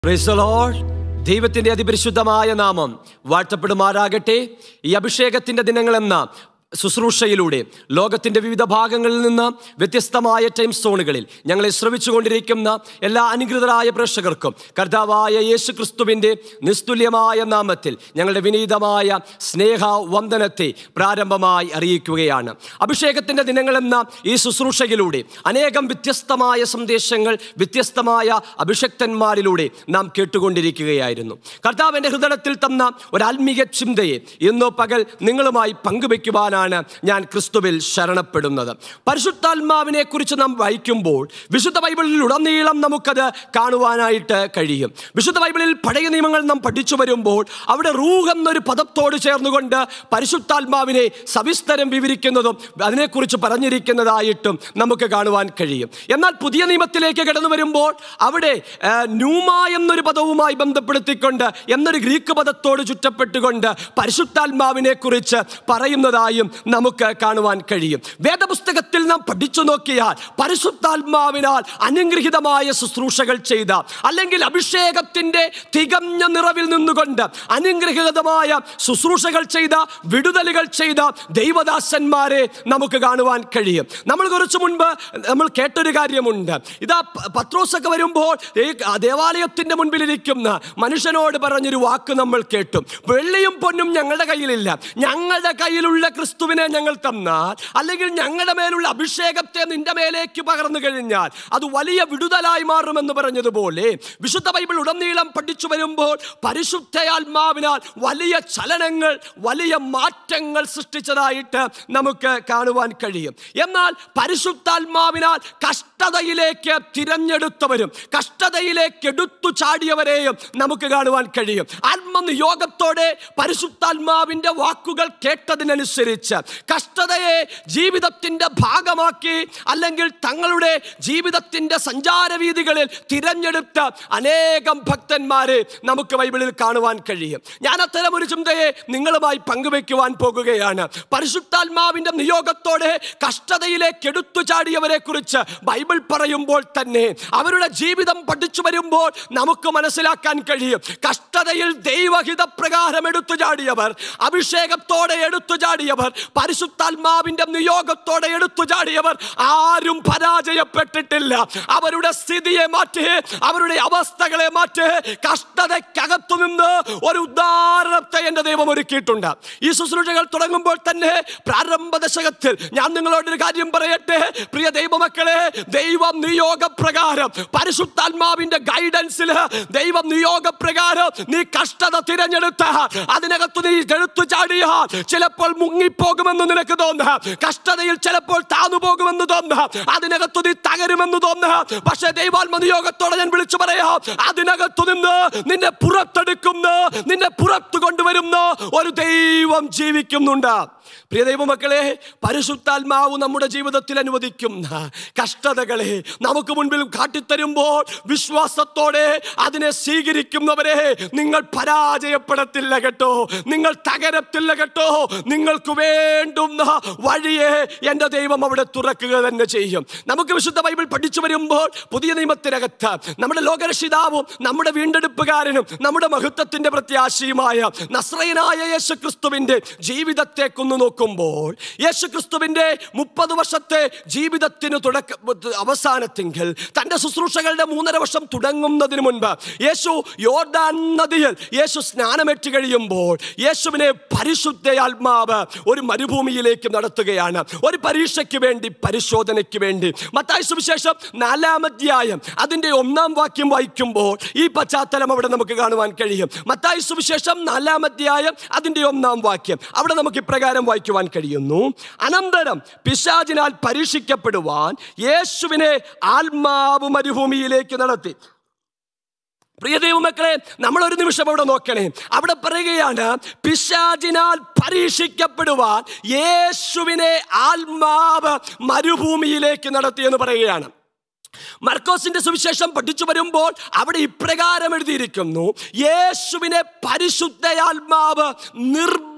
Praise the Lord. ദൈവത്തിന്റെ അതിപരിശുദ്ധമായ നാമം വാഴ്ത്തപ്പെടുമാറാകട്ടെ ഈ അഭിഷേകത്തിന്റെ ദിനങ്ങൾ എന്ന ശുശ്രൂഷയിലൂടെ ലോകത്തിന്റെ വിവിധ ഭാഗങ്ങളിൽ നിന്ന് വ്യത്യസ്തമായ ടൈം സോണുകളിൽ ഞങ്ങളെ ശ്രമിച്ചുകൊണ്ടിരിക്കുന്ന എല്ലാ അനുഗ്രതരായ പ്രേക്ഷകർക്കും കർത്താവായ യേശു ക്രിസ്തുവിൻ്റെ നിസ്തുല്യമായ നാമത്തിൽ ഞങ്ങളുടെ വിനീതമായ സ്നേഹ വന്ദനത്തെ പ്രാരംഭമായി അറിയിക്കുകയാണ് അഭിഷേകത്തിന്റെ ദിനങ്ങൾ എന്ന ഈ ശുശ്രൂഷയിലൂടെ അനേകം വ്യത്യസ്തമായ സന്ദേശങ്ങൾ വ്യത്യസ്തമായ അഭിഷക്തന്മാരിലൂടെ നാം കേട്ടുകൊണ്ടിരിക്കുകയായിരുന്നു കർത്താവിൻ്റെ ഹൃദയത്തിൽ തന്ന ഒരു ആത്മീയ ചിന്തയെ ഇന്നോ പകൽ നിങ്ങളുമായി പങ്കുവെക്കുവാനാണ് ഞാൻ ക്രിസ്തുവിൽ ശരണപ്പെടുന്നത് പരിശുദ്ധാത്മാവിനെ കുറിച്ച് നാം വായിക്കുമ്പോൾ വിശുദ്ധ ബൈബിളിൽ ഉടനീളം നമുക്കത് കാണുവാനായിട്ട് കഴിയും വിശുദ്ധ ബൈബിളിൽ പഴയ നിയമങ്ങൾ നാം പഠിച്ചു വരുമ്പോൾ അവിടെ റൂഹ് എന്നൊരു പദത്തോട് ചേർന്നുകൊണ്ട് പരിശുദ്ധാത്മാവിനെ സവിസ്തരം വിവരിക്കുന്നതും അതിനെക്കുറിച്ച് പറഞ്ഞിരിക്കുന്നതായിട്ടും നമുക്ക് കാണുവാൻ കഴിയും എന്നാൽ പുതിയ നിയമത്തിലേക്ക് കടന്നു വരുമ്പോൾ അവിടെ ആ, ന്യൂമ എന്നൊരു പദവുമായി ബന്ധപ്പെടുത്തിക്കൊണ്ട് എന്നൊരു ഗ്രീക്ക് പദത്തോട് ചുറ്റപ്പെട്ടുകൊണ്ട് പരിശുദ്ധാത്മാവിനെ കുറിച്ച് പറയുന്നതായും നമുക്ക് കാണുവാൻ കഴിയും വേദപുസ്തകത്തിൽ നാം പഠിച്ചു നോക്കിയാൽ പരിശുദ്ധാത്മാവിനാൽ അനുഗ്രഹീതമായ ശുശ്രൂഷകൾ ചെയ്ത അല്ലെങ്കിൽ അഭിഷേകത്തിന്റെ തികഞ്ഞ നിറവിൽ നിന്നുകൊണ്ട് അനുഗ്രഹീതമായ ശുശ്രൂഷകൾ ചെയ്ത വിടുതലുകൾ ചെയ്ത ദൈവദാസന്മാരെ നമുക്ക് കാണുവാൻ കഴിയും നമ്മൾ കുറച്ചു മുൻപ് നമ്മൾ കേട്ടൊരു കാര്യമുണ്ട് ഇതാ പ- പത്രോസൊക്കെ വരുമ്പോൾ ഈ ദേവാലയത്തിന്റെ മുൻപിലിരിക്കുന്ന മനുഷ്യനോട് പറഞ്ഞൊരു വാക്ക് നമ്മൾ കേട്ടു വെള്ളിയും പൊന്നും ഞങ്ങളുടെ കയ്യിലില്ല ഞങ്ങളുടെ കയ്യിലുള്ള ക്രിസ്തുവിനെ ഞങ്ങൾ തന്നാൽ അല്ലെങ്കിൽ ഞങ്ങളുടെ മേലുള്ള അഭിഷേകത്തെ നിന്റെ മേലേക്ക് പകർന്നു കഴിഞ്ഞാൽ അത് വലിയ വിടുതലായി മാറുമെന്ന് പറഞ്ഞതുപോലെ വിശുദ്ധ ബൈബിൾ ഉടനീളം പഠിച്ചു വരുമ്പോൾ പരിശുദ്ധയാത്മാവിനാൽ വലിയ ചലനങ്ങൾ വലിയ മാറ്റങ്ങൾ സൃഷ്ടിച്ചതായിട്ട് നമുക്ക് കാണുവാൻ കഴിയും എന്നാൽ പരിശുദ്ധാത്മാവിനാൽ കഷ്ടതയിലേക്ക് തിരഞ്ഞെടുത്തവരും കഷ്ടതയിലേക്ക് എടുത്തു ചാടിയവരെയും നമുക്ക് കാണുവാൻ കഴിയും ആത്മനിയോഗത്തോടെ പരിശുദ്ധാത്മാവിന്റെ വാക്കുകൾ കേട്ടതിനനുസരിച്ച് കഷ്ടതയെ ജീവിതത്തിന്റെ ഭാഗമാക്കി അല്ലെങ്കിൽ തങ്ങളുടെ ജീവിതത്തിന്റെ സഞ്ചാരവീതികളിൽ തിരഞ്ഞെടുത്ത അനേകം ഭക്തന്മാരെ നമുക്ക് ബൈബിളിൽ കാണുവാൻ കഴിയും ഞാൻ അത്തരം ഒരു ചിന്തയെ നിങ്ങളുമായി പങ്കുവെക്കുവാൻ പോകുകയാണ് പരിശുദ്ധാത്മാവിന്റെ നിയോഗത്തോടെ കഷ്ടതയിലേക്ക് എടുത്തു ചാടിയവരെ കുറിച്ച് ബൈബിൾ പറയുമ്പോൾ തന്നെ അവരുടെ ജീവിതം പഠിച്ചു വരുമ്പോൾ നമുക്ക് മനസ്സിലാക്കാൻ കഴിയും കഷ്ടതയിൽ ദൈവഹിത പ്രകാരം എടുത്തു ചാടിയവർ അഭിഷേകത്തോടെ എടുത്തു ചാടിയവർ പരിശുദ്ധാത്മാവിന്റെ നിയോഗത്തോടെ എടുത്തു ചാടിയവർ ആരും പരാജയപ്പെട്ടിട്ടില്ല അവരുടെ സ്ഥിതിയെ മാറ്റി അവരുടെ അവസ്ഥകളെ മാറ്റി കഷ്ടതയ്ക്കകത്തു നിന്ന് ഒരു ഉദാഹരണത്തെ എന്റെ ദൈവം ഒരുക്കിയിട്ടുണ്ട് ഈ ശുശ്രൂഷകൾ തുടങ്ങുമ്പോൾ തന്നെ പ്രാരംഭ ദശകത്തിൽ ഞാൻ നിങ്ങളോടൊരു കാര്യം പറയട്ടെ പ്രിയ ദൈവമക്കളെ ദൈവം നിയോഗപ്രകാരം പരിശുദ്ധാത്മാവിന്റെ ഗൈഡൻസിൽ ദൈവം നിയോഗപ്രകാരം നീ കഷ്ടത തിരഞ്ഞെടുത്ത അതിനകത്ത് നീ എടുത്തു ചാടിയാൽ ചിലപ്പോൾ മുങ്ങിപ്പോകുമെന്ന് നിനക്ക് തോന്നുക കഷ്ടതയിൽ ചിലപ്പോൾ താന്നു പോകുമെന്ന് തോന്നുക അതിനകത്ത് നീ തകരുമെന്ന് തോന്നുക പക്ഷേ ദൈവാത്മ നിയോഗത്തോടെ ഞാൻ വിളിച്ചു പറയാം അതിനകത്തു നിന്ന് നിന്നെ പുറത്തെടുക്കുന്ന നിന്നെ പുറത്തു കൊണ്ടുവരുന്ന ഒരു ദൈവം ജീവിക്കുന്നുണ്ട് പ്രിയ ദൈവമക്കളെ പരിശുദ്ധാത്മാവ് നമ്മുടെ ജീവിതത്തിൽ അനുവദിക്കുന്ന കഷ്ടതകളെ നമുക്ക് മുൻപിൽ കാട്ടിത്തരുമ്പോൾ വിശ്വാസത്തോടെ അതിനെ സ്വീകരിക്കുന്നവരെ നിങ്ങൾ പരാജയപ്പെടത്തില്ല കേട്ടോ നിങ്ങൾ തകരത്തില്ല കേട്ടോ നിങ്ങൾക്ക് വേണ്ടുന്ന വഴിയെ എൻ്റെ ദൈവം അവിടെ തുറക്കുക തന്നെ ചെയ്യും നമുക്ക് വിശുദ്ധ ബൈബിൾ പഠിച്ചു വരുമ്പോൾ പുതിയ നിയമത്തിനകത്ത് നമ്മുടെ ലോകരക്ഷിതാവും നമ്മുടെ വീണ്ടെടുപ്പുകാരനും നമ്മുടെ മഹത്വത്തിന്റെ പ്രത്യാശയുമായ നസ്രയനായ യേശു ക്രിസ്തുവിന്റെ ജീവിതത്തേക്കൊന്ന് നോക്കുമ്പോൾ യേശു ക്രിസ്തുവിന്റെ മുപ്പത് വർഷത്തെ ജീവിതത്തിന് തുടക്ക അവസാനത്തെങ്കിൽ തന്റെ ശുശ്രൂഷകളുടെ മൂന്നര വർഷം തുടങ്ങുന്നതിന് മുൻപ് യേശു യോർദാൻ നദിയിൽ യേശു സ്നാനമേറ്റ് കഴിയുമ്പോൾ യേശുവിനെ പരിശുദ്ധയാത്മാവ് ഒരു മരുഭൂമിയിലേക്ക് നടത്തുകയാണ് ഒരു പരീക്ഷയ്ക്ക് വേണ്ടി പരിശോധനയ്ക്ക് വേണ്ടി മത്തായി സുവിശേഷം നാലാം അധ്യായം അതിന്റെ ഒന്നാം വാക്യം വായിക്കുമ്പോൾ ഈ പശ്ചാത്തലം അവിടെ നമുക്ക് കാണുവാൻ കഴിയും മത്തായി സുവിശേഷം നാലാം അധ്യായം അതിന്റെ ഒന്നാം വാക്യം അവിടെ നമുക്ക് ഇപ്രകാരം വായിക്കുവാൻ കഴിയുന്നു അനന്തരം പിശാചിനാൽ പരീക്ഷിക്കപ്പെടുവാൻ യേശുവിനെ ആത്മാവ് മരുഭൂമിയിലേക്ക് നടത്തി പ്രിയ ദൈവമക്കളെ നമ്മൾ ഒരു നിമിഷം അവിടെ നോക്കണേ അവിടെ പറയുകയാണ് പിശാചിനാൽ പരീക്ഷിക്കപ്പെടുവാൻ യേശുവിനെ ആത്മാവ് മരുഭൂമിയിലേക്ക് നടത്തി എന്ന് പറയുകയാണ് മർക്കോസിന്റെ സുവിശേഷം പഠിച്ചു വരുമ്പോൾ അവിടെ ഇപ്രകാരം എഴുതിയിരിക്കുന്നു യേശുവിനെ പരിശുദ്ധയാത്മാവ് നിർബ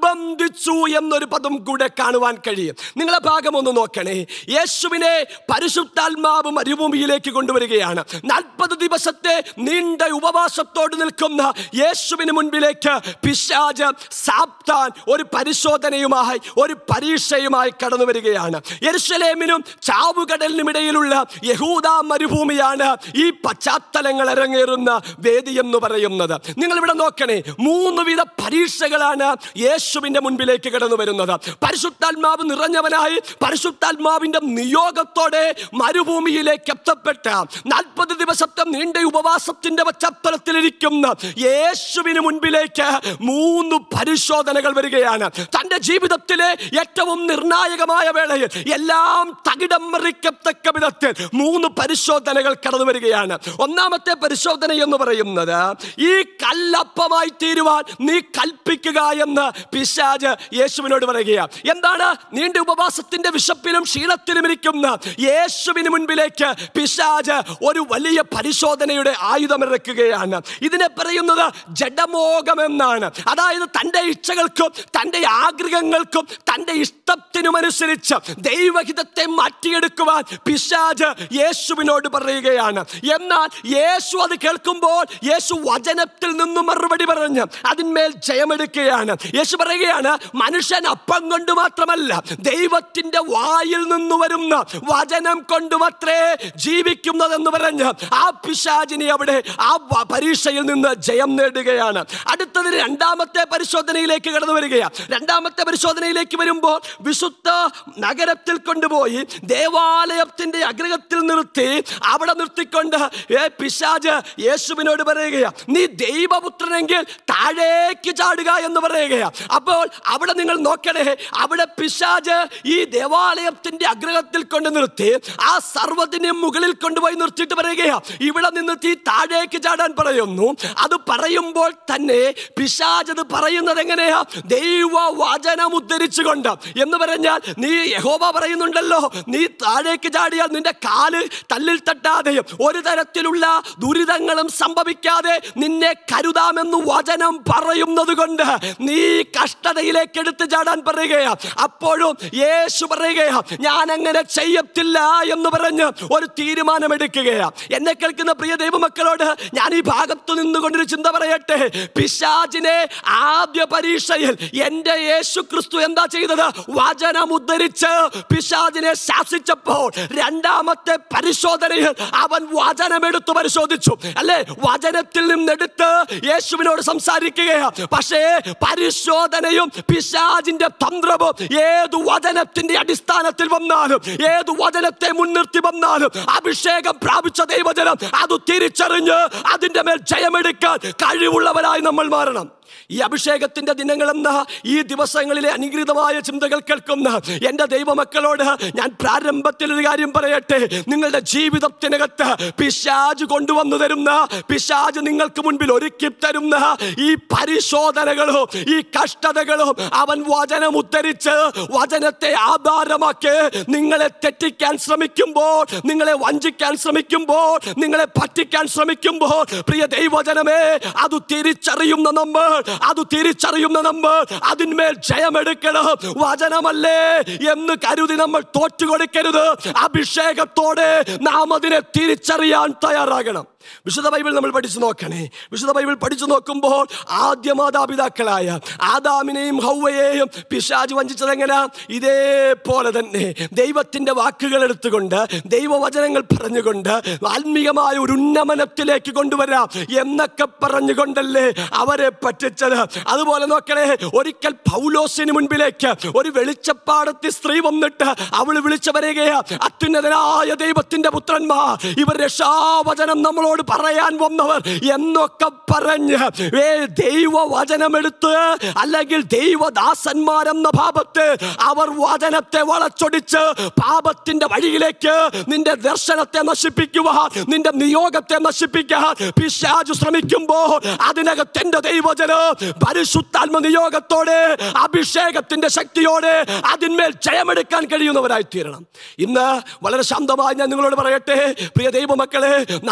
നിർബന്ധിച്ചു എന്നൊരു പദം കൂടെ കാണുവാൻ കഴിയും നിങ്ങളെ ഭാഗം ഒന്ന് നോക്കണേ യേശുവിനെ പരിശുദ്ധാത്മാവ് മരുഭൂമിയിലേക്ക് കൊണ്ടുവരികയാണ് നാൽപ്പത് ദിവസത്തെ നീണ്ട ഉപവാസത്തോട് നിൽക്കുന്ന യേശുവിന് മുൻപിലേക്ക് പിശാജ് സാപ്താൻ ഒരു പരിശോധനയുമായി ഒരു പരീക്ഷയുമായി കടന്നു വരികയാണ് യെരുശലേമിനും ചാവുകടലിനും ഇടയിലുള്ള യഹൂദ മരുഭൂമിയാണ് ഈ പശ്ചാത്തലങ്ങൾ അരങ്ങേറുന്ന വേദി എന്ന് പറയുന്നത് നിങ്ങൾ ഇവിടെ നോക്കണേ മൂന്ന് വിധ പരീക്ഷകളാണ് യേശുവിന്റെ മുൻപിലേക്ക് കടന്നു വരുന്നത് പരിശുദ്ധാത്മാവ് നിറഞ്ഞവനായി പരിശുദ്ധാത്മാവിന്റെ നിയോഗത്തോടെ മരുഭൂമിയിലേക്ക് എത്തപ്പെട്ട നാൽപ്പത് ദിവസത്തെ നീണ്ട ഉപവാസത്തിന്റെ പശ്ചാത്തലത്തിലിരിക്കുന്ന യേശുവിന് മുൻപിലേക്ക് മൂന്ന് പരിശോധനകൾ വരികയാണ് തന്റെ ജീവിതത്തിലെ ഏറ്റവും നിർണായകമായ വേളയിൽ എല്ലാം തകിടം മറിക്കത്തക്ക വിധത്തിൽ മൂന്ന് പരിശോധനകൾ കടന്നു വരികയാണ് ഒന്നാമത്തെ പരിശോധന എന്ന് പറയുന്നത് ഈ കല്ലപ്പമായി തീരുവാൻ നീ കൽപ്പിക്കുക എന്ന് പിശാജ് യേശുവിനോട് പറയുകയാണ് എന്താണ് നീണ്ട ഉപവാസത്തിന്റെ വിശപ്പിലും ക്ഷീണത്തിലും ഇരിക്കുന്ന യേശുവിന് മുൻപിലേക്ക് പിശാജ് ഒരു വലിയ പരിശോധനയുടെ ആയുധം ഇറക്കുകയാണ് ഇതിനെ പറയുന്നത് ജഡമോഹം എന്നാണ് അതായത് തൻ്റെ ഇച്ഛകൾക്കും തൻ്റെ ആഗ്രഹങ്ങൾക്കും തൻ്റെ ഇഷ്ടത്തിനുമനുസരിച്ച് ദൈവഹിതത്തെ മാറ്റിയെടുക്കുവാൻ പിശാജ് യേശുവിനോട് പറയുകയാണ് എന്നാൽ യേശു അത് കേൾക്കുമ്പോൾ യേശു വചനത്തിൽ നിന്നും മറുപടി പറഞ്ഞ് അതിന്മേൽ ജയമെടുക്കുകയാണ് യേശു പറയുകയാണ് മനുഷ്യൻ അപ്പം കൊണ്ട് മാത്രമല്ല ദൈവത്തിന്റെ വായിൽ നിന്ന് വരുന്ന വചനം കൊണ്ട് മാത്രമേ ജീവിക്കുന്നതെന്ന് പറഞ്ഞ് ആ പിശാചിനെ അവിടെ ആ വ- പരീക്ഷയിൽ നിന്ന് ജയം നേടുകയാണ് അടുത്തത് രണ്ടാമത്തെ പരിശോധനയിലേക്ക് കടന്നു വരികയാണ് രണ്ടാമത്തെ പരിശോധനയിലേക്ക് വരുമ്പോൾ വിശുദ്ധ നഗരത്തിൽ കൊണ്ടുപോയി ദേവാലയത്തിന്റെ അഗ്രഹത്തിൽ നിർത്തി അവിടെ നിർത്തിക്കൊണ്ട് ഏ പിശാജ് യേശുവിനോട് പറയുകയാ നീ ദൈവപുത്രനെങ്കിൽ താഴേക്ക് ചാടുക എന്ന് പറയുകയാ അപ്പോൾ അവിടെ നിങ്ങൾ നോക്കണേ അവിടെ പിശാജ് ഈ ദേവാലയത്തിന്റെ അഗ്രഹത്തിൽ കൊണ്ട് നിർത്തി ആ സർവ്വത്തിനെയും മുകളിൽ കൊണ്ടുപോയി നിർത്തിയിട്ട് പറയുകയാ ഇവിടെ നിന്ന് തീ താഴേക്ക് ചാടാൻ പറയുന്നു അത് പറയുമ്പോൾ തന്നെ പിശാജ് അത് പറയുന്നത് എങ്ങനെയാ ദൈവ വചനം ഉദ്ധരിച്ചുകൊണ്ട് എന്ന് പറഞ്ഞാൽ നീ യഹോവ പറയുന്നുണ്ടല്ലോ നീ താഴേക്ക് ചാടിയാൽ നിന്റെ കാല് തല്ലിൽ തട്ടാതെയും ഒരു തരത്തിലുള്ള ദുരിതങ്ങളും സംഭവിക്കാതെ നിന്നെ കരുതാമെന്ന് വചനം പറയുന്നത് കൊണ്ട് നീ കഷ്ടതയിലേക്ക് എടുത്തു ചാടാൻ പറയുകയാ അപ്പോഴും യേശു പറയുകയാ ഞാൻ അങ്ങനെ ചെയ്യത്തില്ല എന്ന് പറഞ്ഞ് ഒരു തീരുമാനമെടുക്കുകയാ എന്നെ കേൾക്കുന്ന പ്രിയ ദൈവമക്കളോട് ഞാൻ ഈ ഭാഗത്ത് നിന്നുകൊണ്ടൊരു ചിന്ത പറയട്ടെ പിശാചിനെ ആദ്യ പരീക്ഷയിൽ എന്റെ യേശു ക്രിസ്തു എന്താ ചെയ്തത് വചനം ഉദ്ധരിച്ച് പിശാചിനെ ശാസിച്ചപ്പോൾ രണ്ടാമത്തെ പരിശോധനയിൽ അവൻ വചനമെടുത്ത് പരിശോധിച്ചു അല്ലേ വചനത്തിൽ നിന്നെടുത്ത് യേശുവിനോട് സംസാരിക്കുകയാ പക്ഷേ പരിശോധനയും പിശാചിന്റെ തന്ത്രവും ഏതു വചനത്തിന്റെ അടിസ്ഥാനത്തിൽ വന്നാലും ഏതു വചനത്തെ മുൻനിർത്തി വന്നാലും അഭിഷേകം പ്രാപിച്ച ദൈവജനം അത് തിരിച്ചറിഞ്ഞ് അതിന്റെ മേൽ ജയമെടുക്കാൻ കഴിവുള്ളവരായി നമ്മൾ മാറണം ഈ അഭിഷേകത്തിന്റെ ദിനങ്ങളെന്ന ഈ ദിവസങ്ങളിലെ അനുഗ്രഹീതമായ ചിന്തകൾ കേൾക്കുന്ന എൻ്റെ ദൈവമക്കളോട് ഞാൻ പ്രാരംഭത്തിൽ ഒരു കാര്യം പറയട്ടെ നിങ്ങളുടെ ജീവിതത്തിനകത്ത് പിശാജ് കൊണ്ടുവന്നു തരുന്ന പിശാജ് നിങ്ങൾക്ക് മുൻപിൽ ഒരുക്കി തരുന്ന ഈ പരിശോധനകളോ ഈ കഷ്ടതകളോ അവൻ വചനം ഉദ്ധരിച്ച് വചനത്തെ ആധാരമാക്കി നിങ്ങളെ തെറ്റിക്കാൻ ശ്രമിക്കുമ്പോൾ നിങ്ങളെ വഞ്ചിക്കാൻ ശ്രമിക്കുമ്പോൾ നിങ്ങളെ പറ്റിക്കാൻ ശ്രമിക്കുമ്പോൾ പ്രിയ ദൈവജനമേ അത് തിരിച്ചറിയുന്ന നമ്മൾ അത് തിരിച്ചറിയുന്ന നമ്മൾ അതിന്മേൽ ജയമെടുക്കണം വചനമല്ലേ എന്ന് കരുതി നമ്മൾ തോറ്റുകൊടുക്കരുത് അഭിഷേകത്തോടെ നാം അതിനെ തിരിച്ചറിയാൻ തയ്യാറാകണം വിശുദ്ധ ബൈബിൾ നമ്മൾ പഠിച്ചു നോക്കണേ വിശുദ്ധ ബൈബിൾ പഠിച്ചു നോക്കുമ്പോൾ ആദ്യ മാതാപിതാക്കളായ ആദാമിനെയും ഹൗവയെയും പിശാജ് വഞ്ചിച്ചത് എങ്ങനെ ഇതേപോലെ തന്നെ ദൈവത്തിന്റെ വാക്കുകൾ എടുത്തുകൊണ്ട് ദൈവവചനങ്ങൾ പറഞ്ഞുകൊണ്ട് ആത്മീയമായ ഒരു ഉന്നമനത്തിലേക്ക് കൊണ്ടുവരാം എന്നൊക്കെ പറഞ്ഞുകൊണ്ടല്ലേ അവരെ പറ്റിച്ചത് അതുപോലെ നോക്കണേ ഒരിക്കൽ പൗലോസിന് മുൻപിലേക്ക് ഒരു വെളിച്ചപ്പാടത്തി സ്ത്രീ വന്നിട്ട് അവൾ വിളിച്ചു വരികയാ അത്യുന്നതനായ ദൈവത്തിന്റെ പുത്രന്മാർ ഇവർ രക്ഷാവചനം നമ്മളോട് പറയാൻ വന്നവർ എന്നൊക്കെ പറഞ്ഞ് ഏ ദൈവ വചനമെടുത്ത് അല്ലെങ്കിൽ ദൈവദാസന്മാരെന്ന ഭാവത്ത് അവർ വചനത്തെ വളച്ചൊടിച്ച് പാപത്തിന്റെ വഴിയിലേക്ക് നിന്റെ ദർശനത്തെ നശിപ്പിക്കുവാൻ നിന്റെ നിയോഗത്തെ നശിപ്പിക്കാൻ പിശാചു ശ്രമിക്കുമ്പോൾ അതിനകത്ത് എന്റെ ദൈവജനം പരിശുദ്ധാത്മ നിയോഗത്തോടെ അഭിഷേകത്തിന്റെ ശക്തിയോടെ അതിന്മേൽ ജയമെടുക്കാൻ കഴിയുന്നവരായി തീരണം ഇന്ന് വളരെ ശാന്തമായി ഞാൻ നിങ്ങളോട് പറയട്ടെ പ്രിയ ദൈവമക്കളെ നമ്മുടെ ജീവിതം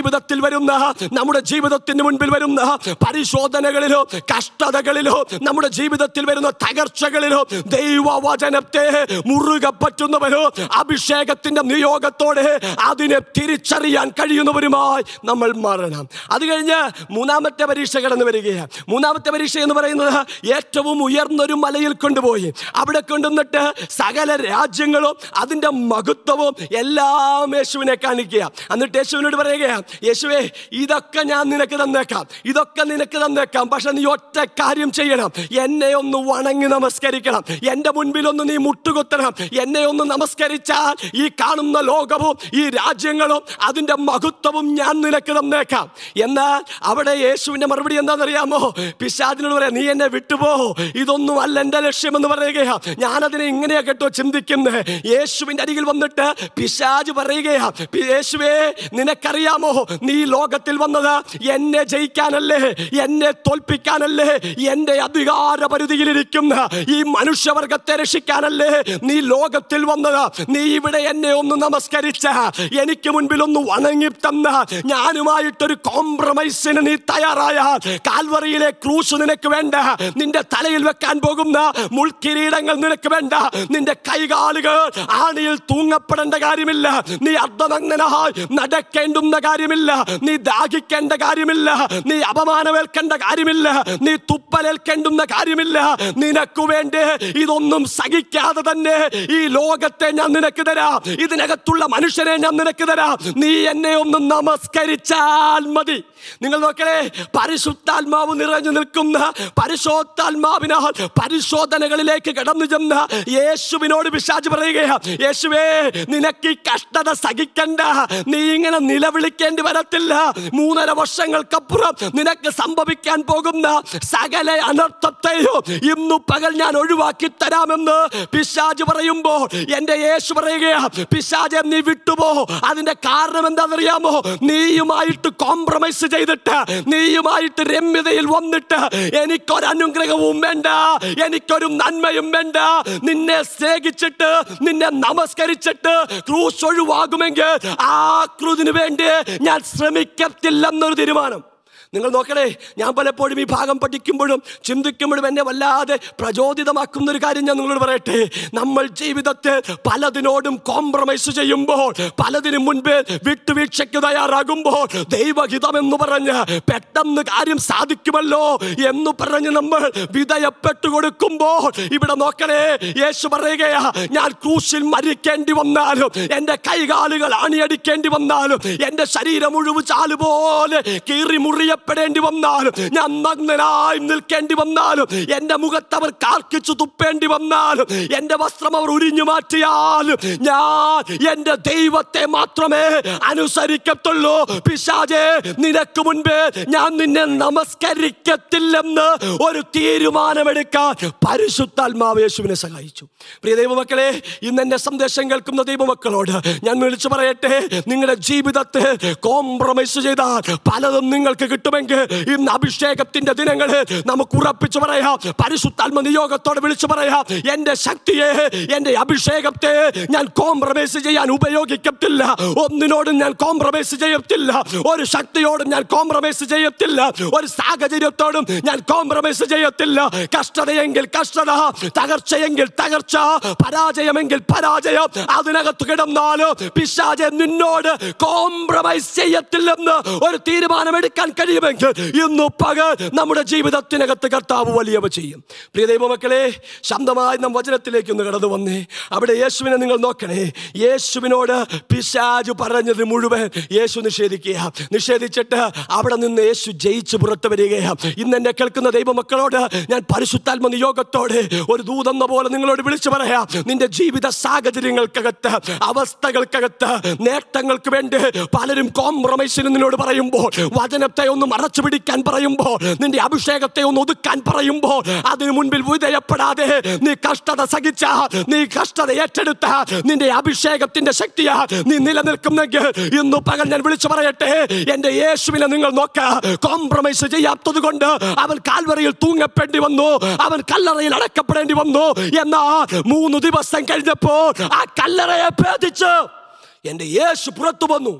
ജീവിതത്തിൽ വരുന്ന നമ്മുടെ ജീവിതത്തിന് മുൻപിൽ വരുന്ന പരിശോധനകളിലോ കഷ്ടതകളിലോ നമ്മുടെ ജീവിതത്തിൽ വരുന്ന തകർച്ചകളിലോ ദൈവവചനത്തെ മുറുകെ പറ്റുന്നവരോ അഭിഷേകത്തിന്റെ നിയോഗത്തോടെ അതിനെ തിരിച്ചറിയാൻ കഴിയുന്നവരുമായി നമ്മൾ മാറണം അത് കഴിഞ്ഞ് മൂന്നാമത്തെ പരീക്ഷ കടന്നു വരികയാണ് മൂന്നാമത്തെ പരീക്ഷ എന്ന് പറയുന്നത് ഏറ്റവും ഉയർന്നൊരു മലയിൽ കൊണ്ടുപോയി അവിടെ കൊണ്ടുവന്നിട്ട് സകല രാജ്യങ്ങളും അതിൻ്റെ മഹത്വവും എല്ലാം യേശുവിനെ കാണിക്കുക എന്നിട്ട് യേശുവിനോട് പറയുകയാണ് യേശുവേ ഇതൊക്കെ ഞാൻ നിനക്ക് തന്നേക്കാം ഇതൊക്കെ നിനക്ക് തന്നേക്കാം പക്ഷെ നീ ഒറ്റ കാര്യം ചെയ്യണം എന്നെ ഒന്ന് വണങ്ങി നമസ്കരിക്കണം എൻ്റെ മുൻപിൽ ഒന്ന് നീ മുട്ടുകുത്തണം എന്നെ ഒന്ന് നമസ്കരിച്ചാൽ ഈ കാണുന്ന ലോകവും ഈ രാജ്യങ്ങളും അതിൻ്റെ മഹത്വവും ഞാൻ നിനക്ക് തന്നേക്കാം എന്നാൽ അവിടെ യേശുവിൻ്റെ മറുപടി എന്താണെന്നറിയാമോ പിശാദിനോട് പറയാം നീ എന്നെ വിട്ടുപോ ഇതൊന്നും അല്ല എൻ്റെ ലക്ഷ്യമെന്ന് പറയുകയാ ഞാനതിനെ ഇങ്ങനെയാ കേട്ടോ ചിന്തിക്കുന്നത് യേശുവിൻ്റെ അരികിൽ വന്നിട്ട് പിശാജ് പറയുകയാ "പി- യേശുവേ നിനക്കറിയാമോ നീ ലോകത്തിൽ വന്നത് എന്നെ ജയിക്കാനല്ലേ എന്നെ തോൽപ്പിക്കാനല്ലേ എൻ്റെ അധികാര പരിധിയിലിരിക്കുന്ന ഈ മനുഷ്യവർഗത്തെ രക്ഷിക്കാനല്ലേ നീ ലോകത്തിൽ വന്നത് നീ ഇവിടെ എന്നെ ഒന്ന് നമസ്കരിച്ച എനിക്ക് മുൻപിൽ ഒന്ന് വണങ്ങി തന്ന ഞാനുമായിട്ടൊരു കോംപ്രമൈസിന് നീ തയ്യാറായാൽ കാൽവറിയിലെ ക്രൂശ് നിനക്ക് വേണ്ട നിന്റെ തലയിൽ വെക്കാൻ പോകുന്ന മുൾക്കിരീടങ്ങൾ നിനക്ക് വേണ്ട നിന്റെ കൈകാലുകൾ ആണിയിൽ തൂങ്ങപ്പെടേണ്ട കാര്യമില്ല നീ അർദ്ധനഗ്നനായി നടക്കേണ്ടുന്ന കാര്യമില്ല നീ ദാഹിക്കേണ്ട കാര്യമില്ല നീ അപമാനമേൽക്കേണ്ട കാര്യമില്ല നീ തുപ്പലേൽക്കേണ്ടുന്ന കാര്യമില്ല നിനക്ക് വേണ്ടി ഇതൊന്നും സഹിക്കാതെ തന്നെ ഈ ലോകത്തെ ഞാൻ നിനക്ക് തരാം ഇതിനകത്തുള്ള മനുഷ്യനെ ഞാൻ നിനക്ക് തരാം നീ എന്നെ ഒന്ന് നമസ്കരിച്ചാൽ മതി നിങ്ങൾ നോക്കണേ പരിശുദ്ധാത്മാവ് നിറഞ്ഞു നിൽക്കുന്ന പരിശോധാത്മാവിനാൽ പരിശോധനകളിലേക്ക് കടന്നു ചെന്ന യേശുവിനോട് പിശാച് പറയുകയാ യേശുവേ നിനക്ക് ഈ കഷ്ടത സഹിക്കണ്ട നീ ഇങ്ങനെ നിലവിളിക്കേണ്ടി വരത്തില്ല മൂന്നര വർഷങ്ങൾക്കപ്പുറം നിനക്ക് സംഭവിക്കാൻ പോകുന്ന സകല അനർത്ഥത്തെയോ ഇന്നു പകൽ ഞാൻ ഒഴിവാക്കി തരാമെന്ന് പിശാജ് പറയുമ്പോൾ എന്റെ യേശു പറയുകയാ പിശാജെ നീ വിട്ടുപോ അതിന്റെ കാരണം എന്താണെന്നറിയാമോ നീയുമായിട്ട് കോംപ്രമൈസ് ചെയ്തിട്ട് നീയുമായിട്ട് രമ്യതയിൽ വന്നിട്ട് എനിക്കൊരു അനുഗ്രഹവും വേണ്ട എനിക്കൊരു നന്മയും വേണ്ട നിന്നെ സ്നേഹിച്ചിട്ട് നിന്നെ നമസ്കരിച്ചിട്ട് ക്രൂശ് ഒഴിവാകുമെങ്കിൽ ആ ക്രൂതിന് വേണ്ടി ഞാൻ ശ്രമിക്കത്തില്ലെന്നൊരു തീരുമാനം നിങ്ങൾ നോക്കണേ ഞാൻ പലപ്പോഴും ഈ ഭാഗം പഠിക്കുമ്പോഴും ചിന്തിക്കുമ്പോഴും എന്നെ വല്ലാതെ പ്രചോദിതമാക്കുന്ന ഒരു കാര്യം ഞാൻ നിങ്ങളോട് പറയട്ടെ നമ്മൾ ജീവിതത്തിൽ പലതിനോടും കോംപ്രമൈസ് ചെയ്യുമ്പോൾ പലതിനു മുൻപേ വിട്ടുവീഴ്ചയ്ക്ക് തയ്യാറാകുമ്പോൾ ദൈവഹിതം എന്ന് പറഞ്ഞ് പെട്ടെന്ന് കാര്യം സാധിക്കുമല്ലോ എന്ന് പറഞ്ഞ് നമ്മൾ വിധയപ്പെട്ടു കൊടുക്കുമ്പോൾ ഇവിടെ നോക്കണേ യേശു പറയുകയാ ഞാൻ ക്രൂശിൽ മരിക്കേണ്ടി വന്നാലും എൻ്റെ കൈകാലുകൾ അണിയടിക്കേണ്ടി വന്നാലും എൻ്റെ ശരീരം മുഴുവൻ ചാലുപോലെ കീറി മുറിയപ്പെടേണ്ടി വന്നാലും ഞാൻ നഗ്നനായി നിൽക്കേണ്ടി വന്നാലും എൻ്റെ മുഖത്ത് അവർ കാർക്കിച്ചു തുപ്പേണ്ടി വന്നാലും എൻ്റെ വസ്ത്രം അവർ ഉരിഞ്ഞു മാറ്റിയാലും ഞാൻ എൻ്റെ ദൈവത്തെ മാത്രമേ അനുസരിക്കത്തുള്ളൂ പിശാചേ നിനക്ക് മുൻപേ ഞാൻ നിന്നെ നമസ്കരിക്കത്തില്ലെന്ന് ഒരു തീരുമാനമെടുക്കാൻ പരിശുദ്ധാത്മാവ് യേശുവിനെ സഹായിച്ചു പ്രിയ ദൈവമക്കളെ ഇന്ന് എന്റെ സന്ദേശം കേൾക്കുന്ന ദൈവമക്കളോട് ഞാൻ വിളിച്ചു പറയട്ടെ നിങ്ങളുടെ ജീവിതത്തെ കോംപ്രമൈസ് ചെയ്താൽ പലതും നിങ്ങൾക്ക് കിട്ടുമെങ്കിൽ ഇന്ന് അഭിഷേകത്തിന്റെ ദിനങ്ങളിൽ നമുക്ക് ഉറപ്പിച്ചു പറയാം പരിശുദ്ധാത്മ നിയോഗത്തോടെ വിളിച്ചു പറയാം എന്റെ ശക്തിയെ എന്റെ അഭിഷേകത്തെ ഞാൻ കോംപ്രമൈസ് ചെയ്യാൻ ഉപയോഗിക്കത്തില്ല ഒന്നിനോടും ഞാൻ കോംപ്രമൈസ് ചെയ്യത്തില്ല ഒരു ശക്തിയോടും ഞാൻ കോംപ്രമൈസ് ചെയ്യത്തില്ല ഒരു സാഹചര്യത്തോടും ഞാൻ കോംപ്രമൈസ് ചെയ്യത്തില്ല കഷ്ടതയെങ്കിൽ കഷ്ടത തകർച്ചയെങ്കിൽ തകർച്ച പരാജയമെങ്കിൽ പരാജയം അതിനകത്ത് കിടന്നാലോ പിശാചെ നിന്നോട് കോംപ്രമൈസ് ചെയ്യത്തില്ലെന്ന് ഒരു തീരുമാനമെടുക്കാൻ കഴിയുമെങ്കിൽ ഇന്നു പകൽ നമ്മുടെ ജീവിതത്തിനകത്ത് കർത്താവ് വലിയവ ചെയ്യും പ്രിയ ദൈവമക്കളെ ശബ്ദമായി നാം വചനത്തിലേക്ക് ഒന്ന് കടന്നു വന്നേ അവിടെ യേശുവിനെ നിങ്ങൾ നോക്കണേ യേശുവിനോട് പിശാജ് പറഞ്ഞത് മുഴുവൻ യേശു നിഷേധിക്കുക നിഷേധിച്ചിട്ട് അവിടെ നിന്ന് യേശു ജയിച്ചു പുറത്തു വരികയാണ് ഇന്ന് എന്നെ കേൾക്കുന്ന ദൈവമക്കളോട് ഞാൻ പരിശുദ്ധാത്മ നിയോഗത്തോടെ ഒരു ദൂതെന്ന പോലെ നിങ്ങളോട് വിളിച്ചു പറയാം നിന്റെ ജീവിത സാഹചര്യങ്ങൾക്കകത്ത് അവസ്ഥകൾക്കകത്ത് നേട്ടങ്ങൾക്ക് വേണ്ടി പലരും കോംപ്രമൈസിന് നിന്നോട് പറയുമ്പോൾ വചനത്തെ ഒന്ന് മറച്ചു പിടിക്കാൻ പറയുമ്പോൾ നിന്റെ അഭിഷേകത്തെ ഒന്ന് ഒതുക്കാൻ പറയുമ്പോൾ അതിനു മുൻപിൽ വിധേയപ്പെടാതെ നീ കഷ്ടത സഹിച്ച നീ കഷ്ടത ഏറ്റെടുത്ത നിന്റെ അഭിഷേകത്തിന്റെ ശക്തിയാ നീ നിലനിൽക്കുന്നെങ്കിൽ ഇന്ന് പകൽ ഞാൻ വിളിച്ചു പറയട്ടെ എന്റെ യേശുവിനെ നിങ്ങൾ നോക്ക കോംപ്രമൈസ് ചെയ്യാത്തത് കൊണ്ട് അവൻ കാൽവറിയിൽ തൂങ്ങപ്പെടേണ്ടി വന്നു അവൻ കല്ലറയിൽ അടക്കപ്പെടേണ്ടി വന്നു എന്നാൽ മൂന്ന് ദിവസം കഴിഞ്ഞപ്പോൾ ആ കല്ലറയെ ഭേദിച്ച് എന്റെ യേശു പുറത്തു വന്നു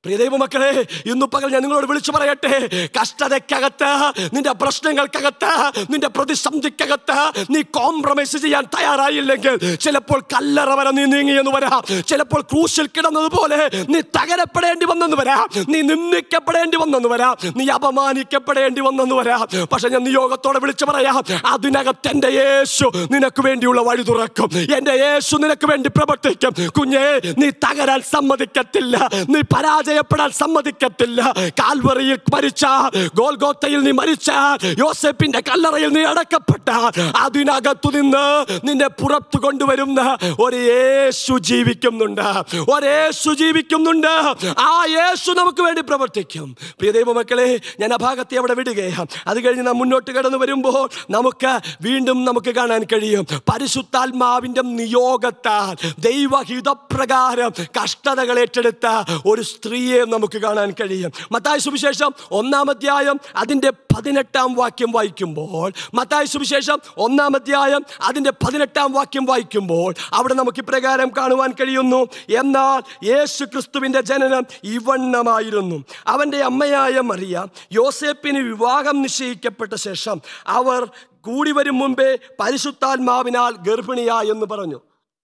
പ്രിയ ദൈവമക്കളെ ഇന്നു പകൽ ഞാൻ നിങ്ങളോട് വിളിച്ചു പറയട്ടെ കഷ്ടതയ്ക്കകത്ത് നിന്റെ പ്രശ്നങ്ങൾക്കകത്ത് നിന്റെ പ്രതിസന്ധിക്കകത്ത് നീ കോംപ്രമൈസ് ചെയ്യാൻ തയ്യാറായില്ലെങ്കിൽ ചിലപ്പോൾ കല്ലറ വരെ നീ നീങ്ങിയെന്ന് വരാം ചിലപ്പോൾ ക്രൂശിൽ കിടന്നതുപോലെ നീ തകരപ്പെടേണ്ടി വന്നെന്ന് വരാം നീ നിന്ദിക്കപ്പെടേണ്ടി വന്നെന്ന് വരാം നീ അപമാനിക്കപ്പെടേണ്ടി വന്നെന്ന് വരാം പക്ഷെ ഞാൻ നിയോഗത്തോടെ വിളിച്ചു പറയാം അതിനകത്ത് എന്റെ യേശു നിനക്ക് വേണ്ടിയുള്ള വഴി തുറക്കും എന്റെ യേശു നിനക്ക് വേണ്ടി പ്രവർത്തിക്കും കുഞ്ഞേ നീ തകരാൻ സമ്മതിക്കത്തില്ല നീ പരാജയപ്പെടാൻ സമ്മതിക്കത്തില്ല കാൽവറിയിൽ മരിച്ച ഗോൽഗോത്തയിൽ നീ മരിച്ച യോസെപ്പിന്റെ കല്ലറയിൽ നീ അടക്കപ്പെട്ട അതിനകത്തു നിന്ന് നിന്നെ പുറത്തു കൊണ്ടുവരുന്ന ഒരു യേശു ജീവിക്കുന്നുണ്ട് ഒരു യേശു ജീവിക്കുന്നുണ്ട് ആ യേശു നമുക്ക് വേണ്ടി പ്രവർത്തിക്കും പ്രിയ ദൈവമക്കളെ ഞാൻ ആ ഭാഗത്തെ അവിടെ വിടുകയാണ് അത് കഴിഞ്ഞ് നാം മുന്നോട്ട് കടന്നു വരുമ്പോൾ നമുക്ക് വീണ്ടും നമുക്ക് കാണാൻ കഴിയും പരിശുദ്ധാത്മാവിന്റെ നിയോഗത്താൽ ദൈവഹിതപ്രകാരം കഷ്ടതകൾ ഏറ്റെടുത്ത ഒരു സ്ത്രീയെ നമുക്ക് കാണാൻ കഴിയും മത്തായ സുവിശേഷം ഒന്നാം അധ്യായം അതിൻ്റെ പതിനെട്ടാം വാക്യം വായിക്കുമ്പോൾ മത്തായ സുവിശേഷം ഒന്നാം അധ്യായം അതിൻ്റെ പതിനെട്ടാം വാക്യം വായിക്കുമ്പോൾ അവിടെ നമുക്ക് ഇപ്രകാരം കാണുവാൻ കഴിയുന്നു എന്നാൽ യേശു ക്രിസ്തുവിൻ്റെ ജനനം ഇവണ്ണമായിരുന്നു അവൻ്റെ അമ്മയായ മറിയ യോസേപ്പിന് വിവാഹം നിശ്ചയിക്കപ്പെട്ട ശേഷം അവർ കൂടി വരും മുമ്പേ പരിശുദ്ധാത്മാവിനാൽ ഗർഭിണിയായി എന്ന് പറഞ്ഞു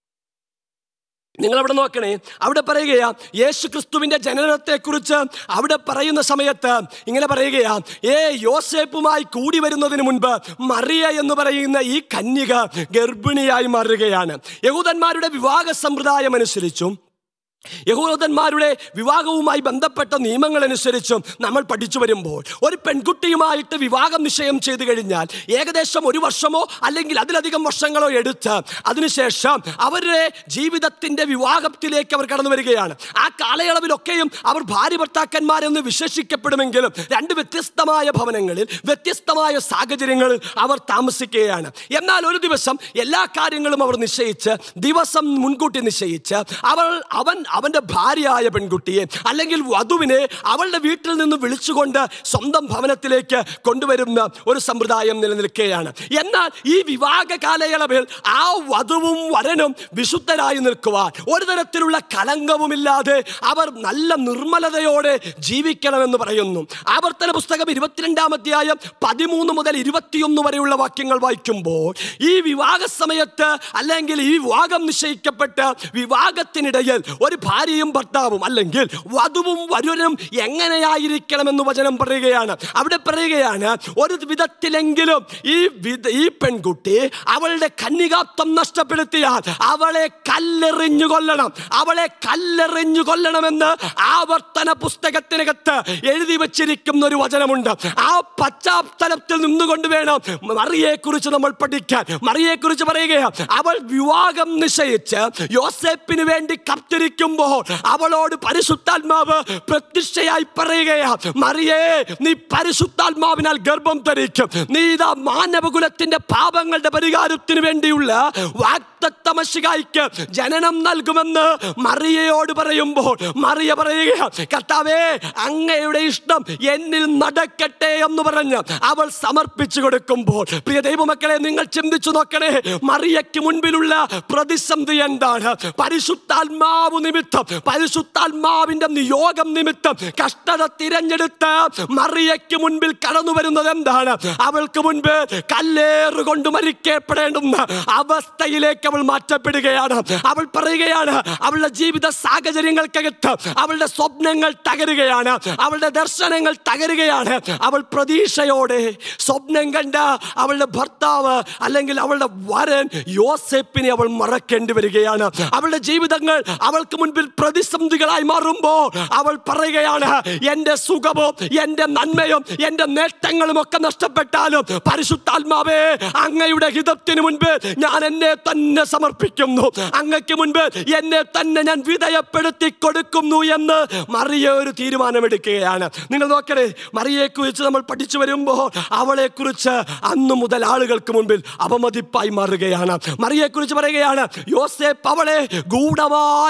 നിങ്ങൾ അവിടെ നോക്കണേ അവിടെ പറയുകയാ യേശു ക്രിസ്തുവിന്റെ ജനനത്തെക്കുറിച്ച് അവിടെ പറയുന്ന സമയത്ത് ഇങ്ങനെ പറയുകയാ ഏ യോസേപ്പുമായി കൂടി വരുന്നതിന് മുൻപ് മറിയ എന്ന് പറയുന്ന ഈ കന്യക ഗർഭിണിയായി മാറുകയാണ് യഹൂദന്മാരുടെ വിവാഹ സമ്പ്രദായം അനുസരിച്ചും യഹൂദന്മാരുടെ വിവാഹവുമായി ബന്ധപ്പെട്ട നിയമങ്ങൾ അനുസരിച്ചും നമ്മൾ പഠിച്ചു വരുമ്പോൾ ഒരു പെൺകുട്ടിയുമായിട്ട് വിവാഹം നിശ്ചയം ചെയ്തു കഴിഞ്ഞാൽ ഏകദേശം ഒരു വർഷമോ അല്ലെങ്കിൽ അതിലധികം വർഷങ്ങളോ എടുത്ത് അതിനുശേഷം അവരുടെ ജീവിതത്തിന്റെ വിവാഹത്തിലേക്ക് അവർ കടന്നു വരികയാണ് ആ കാലയളവിലൊക്കെയും അവർ ഭാര്യ ഭർത്താക്കന്മാരെന്ന് വിശേഷിക്കപ്പെടുമെങ്കിലും രണ്ട് വ്യത്യസ്തമായ ഭവനങ്ങളിൽ വ്യത്യസ്തമായ സാഹചര്യങ്ങളിൽ അവർ താമസിക്കുകയാണ് എന്നാൽ ഒരു ദിവസം എല്ലാ കാര്യങ്ങളും അവർ നിശ്ചയിച്ച് ദിവസം മുൻകൂട്ടി നിശ്ചയിച്ച് അവൾ അവൻ അവൻ്റെ ഭാര്യയായ പെൺകുട്ടിയെ അല്ലെങ്കിൽ വധുവിനെ അവളുടെ വീട്ടിൽ നിന്ന് വിളിച്ചുകൊണ്ട് സ്വന്തം ഭവനത്തിലേക്ക് കൊണ്ടുവരുന്ന ഒരു സമ്പ്രദായം നിലനിൽക്കുകയാണ് എന്നാൽ ഈ വിവാഹ കാലയളവിൽ ആ വധുവും വരനും വിശുദ്ധരായി നിൽക്കുവാൻ ഒരു തരത്തിലുള്ള കളങ്കവുമില്ലാതെ അവർ നല്ല നിർമ്മലതയോടെ ജീവിക്കണമെന്ന് പറയുന്നു ആവർത്തന പുസ്തകം ഇരുപത്തിരണ്ടാം അധ്യായം പതിമൂന്ന് മുതൽ ഇരുപത്തിയൊന്ന് വരെയുള്ള വാക്യങ്ങൾ വായിക്കുമ്പോൾ ഈ വിവാഹ സമയത്ത് അല്ലെങ്കിൽ ഈ വിവാഹം നിശ്ചയിക്കപ്പെട്ട വിവാഹത്തിനിടയിൽ ഒരു ഭാര്യയും ഭർത്താവും അല്ലെങ്കിൽ വധുവും വരുവനും എങ്ങനെയായിരിക്കണമെന്ന് വചനം പറയുകയാണ് അവിടെ പറയുകയാണ് ഒരു വിധത്തിലെങ്കിലും ഈ വിധ- ഈ പെൺകുട്ടി അവളുടെ കന്യകാത്വം നഷ്ടപ്പെടുത്തിയാൽ അവളെ കല്ലെറിഞ്ഞു കൊല്ലണം അവളെ കല്ലെറിഞ്ഞു കൊല്ലണമെന്ന് ആവർത്തന പുസ്തകത്തിനകത്ത് എഴുതി വച്ചിരിക്കുന്ന ഒരു വചനമുണ്ട് ആ പശ്ചാത്തലത്തിൽ നിന്നുകൊണ്ട് വേണം മറിയെ കുറിച്ച് നമ്മൾ പഠിക്കാൻ മറിയെ കുറിച്ച് പറയുകയാണ് അവൾ വിവാഹം നിശ്ചയിച്ച് യോസേപ്പിന് വേണ്ടി കത്തിരിക്കുമ്പോൾ അവളോട് പരിശുദ്ധാത്മാവ് പ്രത്യക്ഷയായി പറയുകയാ മറിയേ നീ പരിശുദ്ധാത്മാവിനാൽ ഗർഭം ധരിക്കും നീ ഇതാ മാനവകുലത്തിന്റെ പാപങ്ങളുടെ പരിഹാരത്തിന് വേണ്ടിയുള്ള വാക്തത്വമശികായിക്ക് ജനനം നൽകുമെന്ന് മറിയയോട് പറയുമ്പോൾ മറിയ പറയുക കർത്താവേ അങ്ങയുടെ ഇഷ്ടം എന്നിൽ നടക്കട്ടെ എന്ന് പറഞ്ഞ് അവൾ സമർപ്പിച്ചു കൊടുക്കുമ്പോൾ പ്രിയ ദൈവമക്കളെ നിങ്ങൾ ചിന്തിച്ചു നോക്കണേ മറിയയ്ക്ക് മുൻപിലുള്ള പ്രതിസന്ധി എന്താണ് പരിശുദ്ധാത്മാവ് നിമിത്തം പരിശുദ്ധാത്മാവിന്റെ നിയോഗം നിമിത്തം കഷ്ടത തിരഞ്ഞെടുത്ത് മറിയയ്ക്ക് മുൻപിൽ കടന്നു വരുന്നത് എന്താണ് അവൾക്ക് മുൻപ് കല്ലേറ് കൊണ്ട് മരിക്കപ്പെടേണ്ടുന്ന അവസ്ഥയിലേക്ക് അവൾ മാറ്റപ്പെടുകയാണ് അവൾ പറയുകയാണ് അവളുടെ ജീവിത സാഹചര്യങ്ങൾക്കകത്ത് അവളുടെ സ്വപ്നങ്ങൾ തകരുകയാണ് അവളുടെ ദർശനങ്ങൾ തകരുകയാണ് അവൾ പ്രതീക്ഷയോടെ സ്വപ്നം കണ്ട അവളുടെ ഭർത്താവ് അല്ലെങ്കിൽ അവളുടെ വരൻ യോസെപ്പിനെ അവൾ മറക്കേണ്ടി വരികയാണ് അവളുടെ ജീവിതങ്ങൾ അവൾക്ക് മുൻപിൽ പ്രതിസന്ധികളായി മാറുമ്പോൾ അവൾ പറയുകയാണ് എൻ്റെ സുഖവും എൻ്റെ നന്മയും എൻ്റെ നേട്ടങ്ങളും ഒക്കെ നഷ്ടപ്പെട്ടാലും പരിശുദ്ധാത്മാവേ അങ്ങയുടെ ഹിതത്തിന് മുൻപ് ഞാൻ എന്നെ തന്നെ സമർപ്പിക്കുന്നു അങ്ങയ്ക്ക് മുൻപ് എന്നെ തന്നെ ഞാൻ വിധയപ്പെടുത്തി കൊടുക്കുന്നു എന്ന് മറിയ ഒരു തീരുമാനമെടുക്കുകയാണ് നിങ്ങൾ നോക്കണേ മറിയെ കുറിച്ച് നമ്മൾ പഠിച്ചു വരുമ്പോൾ അവളെ കുറിച്ച് അന്നു മുതൽ ആളുകൾക്ക് മുൻപിൽ അപമതിപ്പായി മാറുകയാണ് മറിയെ കുറിച്ച് പറയുകയാണ് യോസേപ്പ് അവളെ ഗൂഢമായി ഉപേക്ഷിക്കും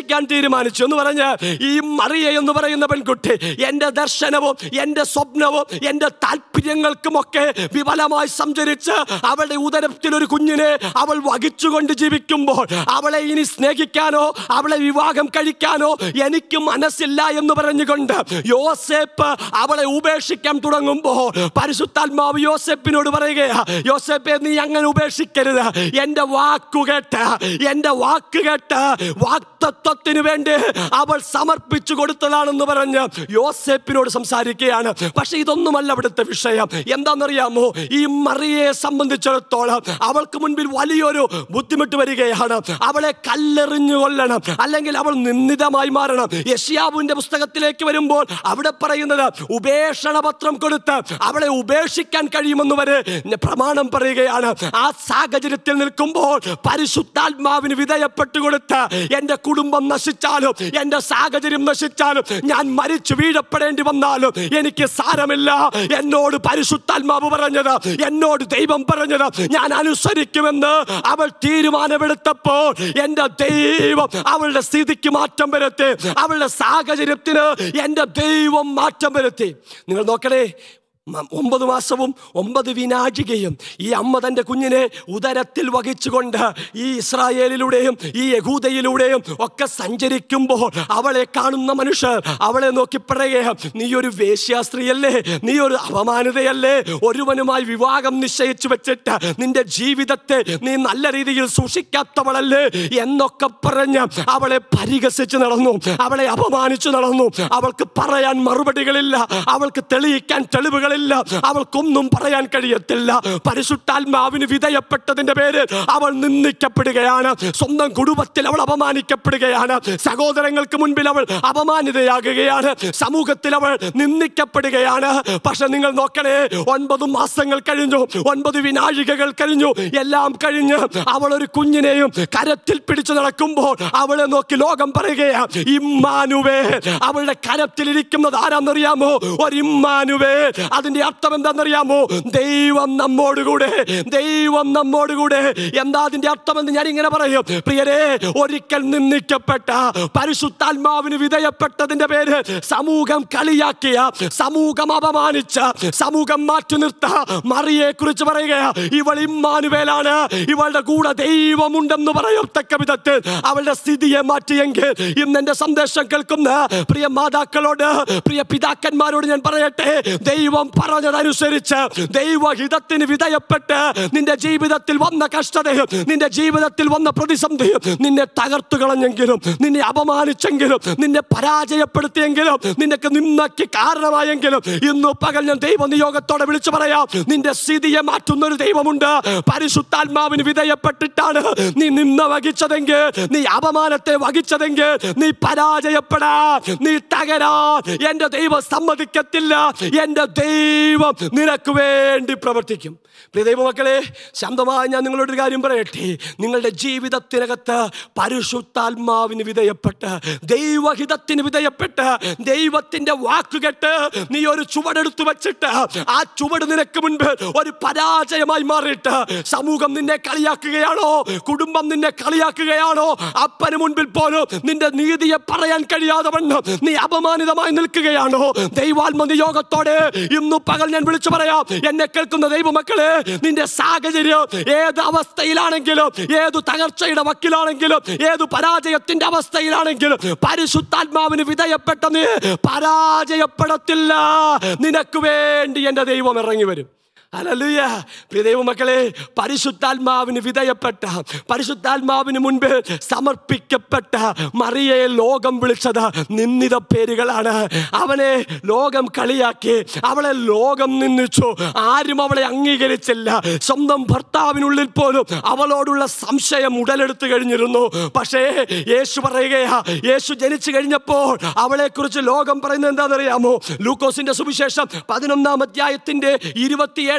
ഉപേക്ഷിക്കാൻ തീരുമാനിച്ചു എന്ന് പറഞ്ഞ് ഈ മറിയ എന്ന് പറയുന്ന പെൺകുട്ടി എൻ്റെ ദർശനവും എൻ്റെ സ്വപ്നവും എൻ്റെ താല്പര്യങ്ങൾക്കുമൊക്കെ വിപലമായി സഞ്ചരിച്ച് അവളുടെ ഉദരത്തിൽ ഒരു കുഞ്ഞിനെ അവൾ വഹിച്ചുകൊണ്ട് ജീവിക്കുമ്പോൾ അവളെ ഇനി സ്നേഹിക്കാനോ അവളെ വിവാഹം കഴിക്കാനോ എനിക്ക് മനസ്സില്ല എന്ന് പറഞ്ഞുകൊണ്ട് യോസേപ്പ് അവളെ ഉപേക്ഷിക്കാൻ തുടങ്ങുമ്പോൾ പരിശുദ്ധാത്മാവ് യോസേപ്പിനോട് പറയുകയാ യോസേപ്പെ നീ അങ്ങനെ ഉപേക്ഷിക്കരുത് എൻ്റെ വാക്കു കേട്ട് എൻ്റെ വാക്ക് കേട്ട് വാക്തത്വത്തിന് വേണ്ടി അവൾ സമർപ്പിച്ചു കൊടുത്തതാണെന്ന് പറഞ്ഞ് യോസേപ്പിനോട് സംസാരിക്കുകയാണ് പക്ഷെ ഇതൊന്നുമല്ല അവിടുത്തെ വിഷയം എന്താണെന്നറിയാമോ ഈ മറിയെ സംബന്ധിച്ചിടത്തോളം അവൾക്ക് മുൻപിൽ വലിയൊരു ബുദ്ധിമുട്ട് വരികയാണ് അവളെ കല്ലെറിഞ്ഞു കൊല്ലണം അല്ലെങ്കിൽ അവൾ നിന്ദിതമായി മാറണം യഷ്യാബുവിന്റെ പുസ്തകത്തിലേക്ക് വരുമ്പോൾ അവിടെ പറയുന്നത് ഉപേക്ഷണ പത്രം കൊടുത്ത് അവളെ ഉപേക്ഷിക്കാൻ കഴിയുമെന്ന് വരെ പ്രമാണം പറയുകയാണ് ആ സാഹചര്യത്തിൽ നിൽക്കുമ്പോൾ പരിശുദ്ധാത്മാവിന് വിധേയപ്പെട്ടു കൊടുത്ത് എൻ്റെ കുടുംബം നശിച്ചാലും എൻ്റെ സാഹചര്യം നശിച്ചാലും ഞാൻ മരിച്ചു വീഴപ്പെടേണ്ടി വന്നാലും എനിക്ക് സാരമില്ല എന്നോട് പരിശുദ്ധാത്മാവ് പറഞ്ഞത് എന്നോട് ദൈവം പറഞ്ഞത് ഞാൻ അനുസരിക്കുമെന്ന് അവൾ തീരുമാനമെടുത്തപ്പോൾ എൻ്റെ ദൈവം അവളുടെ സ്ഥിതിക്ക് മാറ്റം വരുത്തി അവളുടെ സാഹചര്യത്തിന് എൻ്റെ ദൈവം മാറ്റം വരുത്തി നിങ്ങൾ നോക്കണേ മ- ഒമ്പത് മാസവും ഒമ്പത് വിനാഴികയും ഈ അമ്മ തൻ്റെ കുഞ്ഞിനെ ഉദരത്തിൽ വഹിച്ചുകൊണ്ട് ഈ ഇസ്രായേലിലൂടെയും ഈ യഹൂദയിലൂടെയും ഒക്കെ സഞ്ചരിക്കുമ്പോൾ അവളെ കാണുന്ന മനുഷ്യർ അവളെ നോക്കി പറയുക നീ ഒരു വേശ്യാസ്ത്രീയല്ലേ നീ ഒരു അപമാനിതയല്ലേ ഒരുവനുമായി വിവാഹം നിശ്ചയിച്ചു വെച്ചിട്ട് നിന്റെ ജീവിതത്തെ നീ നല്ല രീതിയിൽ സൂക്ഷിക്കാത്തവളല്ലേ എന്നൊക്കെ പറഞ്ഞ് അവളെ പരിഹസിച്ച് നടന്നു അവളെ അപമാനിച്ചു നടന്നു അവൾക്ക് പറയാൻ മറുപടികളില്ല അവൾക്ക് തെളിയിക്കാൻ തെളിവുകളില്ല അവൾക്കൊന്നും പറയാൻ കഴിയത്തില്ല പരിശുദ്ധാത്മാവിന് വിധേയപ്പെട്ടതിന്റെ പേര് അവൾ നിന്ദിക്കപ്പെടുകയാണ് സ്വന്തം കുടുംബത്തിൽ അവൾ അപമാനിക്കപ്പെടുകയാണ് സഹോദരങ്ങൾക്ക് മുൻപിൽ അവൾ അപമാനിതയാകുകയാണ് സമൂഹത്തിൽ അവൾ നിന്ദിക്കപ്പെടുകയാണ് പക്ഷെ നിങ്ങൾ നോക്കണേ ഒൻപത് മാസങ്ങൾ കഴിഞ്ഞു ഒൻപത് വിനാഴികകൾ കഴിഞ്ഞു എല്ലാം കഴിഞ്ഞ് അവൾ ഒരു കുഞ്ഞിനെയും കരത്തിൽ പിടിച്ചു നടക്കുമ്പോൾ അവളെ നോക്കി ലോകം പറയുകയാ ഇമ്മാനുവേ അവളുടെ കരത്തിലിരിക്കുന്നത് ആരാന്നറിയാമോ ഒരു ഇമ്മാനുവേ അതിന്റെ അർത്ഥം എന്താണെന്നറിയാമോ ദൈവം നമ്മോടുകൂടെ ദൈവം നമ്മോടുകൂടെ എന്താ അതിന്റെ അർത്ഥം എന്ന് ഞാൻ ഇങ്ങനെ പറയും പ്രിയരെ ഒരിക്കൽ നിന്ദിക്കപ്പെട്ട പരിശുദ്ധാത്മാവിന് വിധേയപ്പെട്ടതിന്റെ പേര് സമൂഹം കളിയാക്കിയ സമൂഹം അപമാനിച്ച സമൂഹം മാറ്റി നിർത്ത മറിയെ കുറിച്ച് പറയുക ഇവൾ ഇമ്മാനുവേലാണ് ഇവളുടെ കൂടെ ദൈവമുണ്ടെന്ന് പറയത്തക്ക വിധത്തിൽ അവളുടെ സ്ഥിതിയെ മാറ്റിയെങ്കിൽ ഇന്ന് എന്റെ സന്ദേശം കേൾക്കുന്ന പ്രിയ മാതാക്കളോട് പ്രിയ പിതാക്കന്മാരോട് ഞാൻ പറയട്ടെ ദൈവം പറഞ്ഞതനുസരിച്ച് ദൈവഹിതത്തിന് വിധേയപ്പെട്ട് നിന്റെ ജീവിതത്തിൽ വന്ന കഷ്ടതയും നിന്റെ ജീവിതത്തിൽ വന്ന പ്രതിസന്ധിയും നിന്നെ തകർത്തു കളഞ്ഞെങ്കിലും നിന്നെ അപമാനിച്ചെങ്കിലും നിന്നെ പരാജയപ്പെടുത്തിയെങ്കിലും നിനക്ക് നിന്നയ്ക്ക് കാരണമായെങ്കിലും ഇന്ന് പകൽ ഞാൻ ദൈവ നിയോഗത്തോടെ വിളിച്ചു പറയാം നിന്റെ സ്ഥിതിയെ മാറ്റുന്ന ഒരു ദൈവമുണ്ട് പരിശുദ്ധാത്മാവിന് വിധേയപ്പെട്ടിട്ടാണ് നീ നിന്ന വഹിച്ചതെങ്കിൽ നീ അപമാനത്തെ വഹിച്ചതെങ്കിൽ നീ പരാജയപ്പെടാ നീ തകരാ എന്റെ ദൈവം സമ്മതിക്കത്തില്ല എന്റെ ദൈവം നിനക്ക് വേണ്ടി പ്രവർത്തിക്കും പ്രിയ ദൈവമക്കളെ ശാന്തമായി ഞാൻ നിങ്ങളോട് ഒരു കാര്യം പറയട്ടെ നിങ്ങളുടെ ജീവിതത്തിനകത്ത് പരിശുദ്ധാത്മാവിന് വിധേയപ്പെട്ട് ദൈവഹിതത്തിന് വിധേയപ്പെട്ട് ദൈവത്തിന്റെ വാക്കുകെട്ട് നീ ഒരു ചുവടെടുത്ത് വെച്ചിട്ട് ആ ചുവട് നിനക്ക് മുൻപ് ഒരു പരാജയമായി മാറിയിട്ട് സമൂഹം നിന്നെ കളിയാക്കുകയാണോ കുടുംബം നിന്നെ കളിയാക്കുകയാണോ അപ്പന് മുൻപിൽ പോലും നിന്റെ നീതിയെ പറയാൻ കഴിയാതെ വണ്ണം നീ അപമാനിതമായി നിൽക്കുകയാണോ ദൈവാത്മ നിയോഗത്തോടെ ഇന്നു പകൽ ഞാൻ വിളിച്ചു പറയാം എന്നെ കേൾക്കുന്ന ദൈവമക്കളെ നിന്റെ സാഹചര്യം ഏത് അവസ്ഥയിലാണെങ്കിലും ഏത് തകർച്ചയുടെ വക്കിലാണെങ്കിലും ഏത് പരാജയത്തിന്റെ അവസ്ഥയിലാണെങ്കിലും പരിശുദ്ധാത്മാവിന് വിധേയപ്പെട്ട നീ പരാജയപ്പെടത്തില്ല നിനക്ക് വേണ്ടി എൻ്റെ ദൈവം ഇറങ്ങി വരും അലലുയ പ്രിയ ദൈവമക്കളെ പരിശുദ്ധാത്മാവിന് വിധേയപ്പെട്ട പരിശുദ്ധാത്മാവിന് മുൻപ് സമർപ്പിക്കപ്പെട്ട മറിയയെ ലോകം വിളിച്ചത് നിന്ദിത പേരുകളാണ് അവനെ ലോകം കളിയാക്കി അവളെ ലോകം നിന്ദിച്ചു ആരും അവളെ അംഗീകരിച്ചില്ല സ്വന്തം ഭർത്താവിനുള്ളിൽ പോലും അവളോടുള്ള സംശയം ഉടലെടുത്തു കഴിഞ്ഞിരുന്നു പക്ഷേ യേശു പറയുകയാ യേശു ജനിച്ചു കഴിഞ്ഞപ്പോൾ അവളെ കുറിച്ച് ലോകം പറയുന്നത് എന്താണെന്നറിയാമോ ലൂക്കോസിന്റെ സുവിശേഷം പതിനൊന്നാം അധ്യായത്തിന്റെ ഇരുപത്തിയേഴാം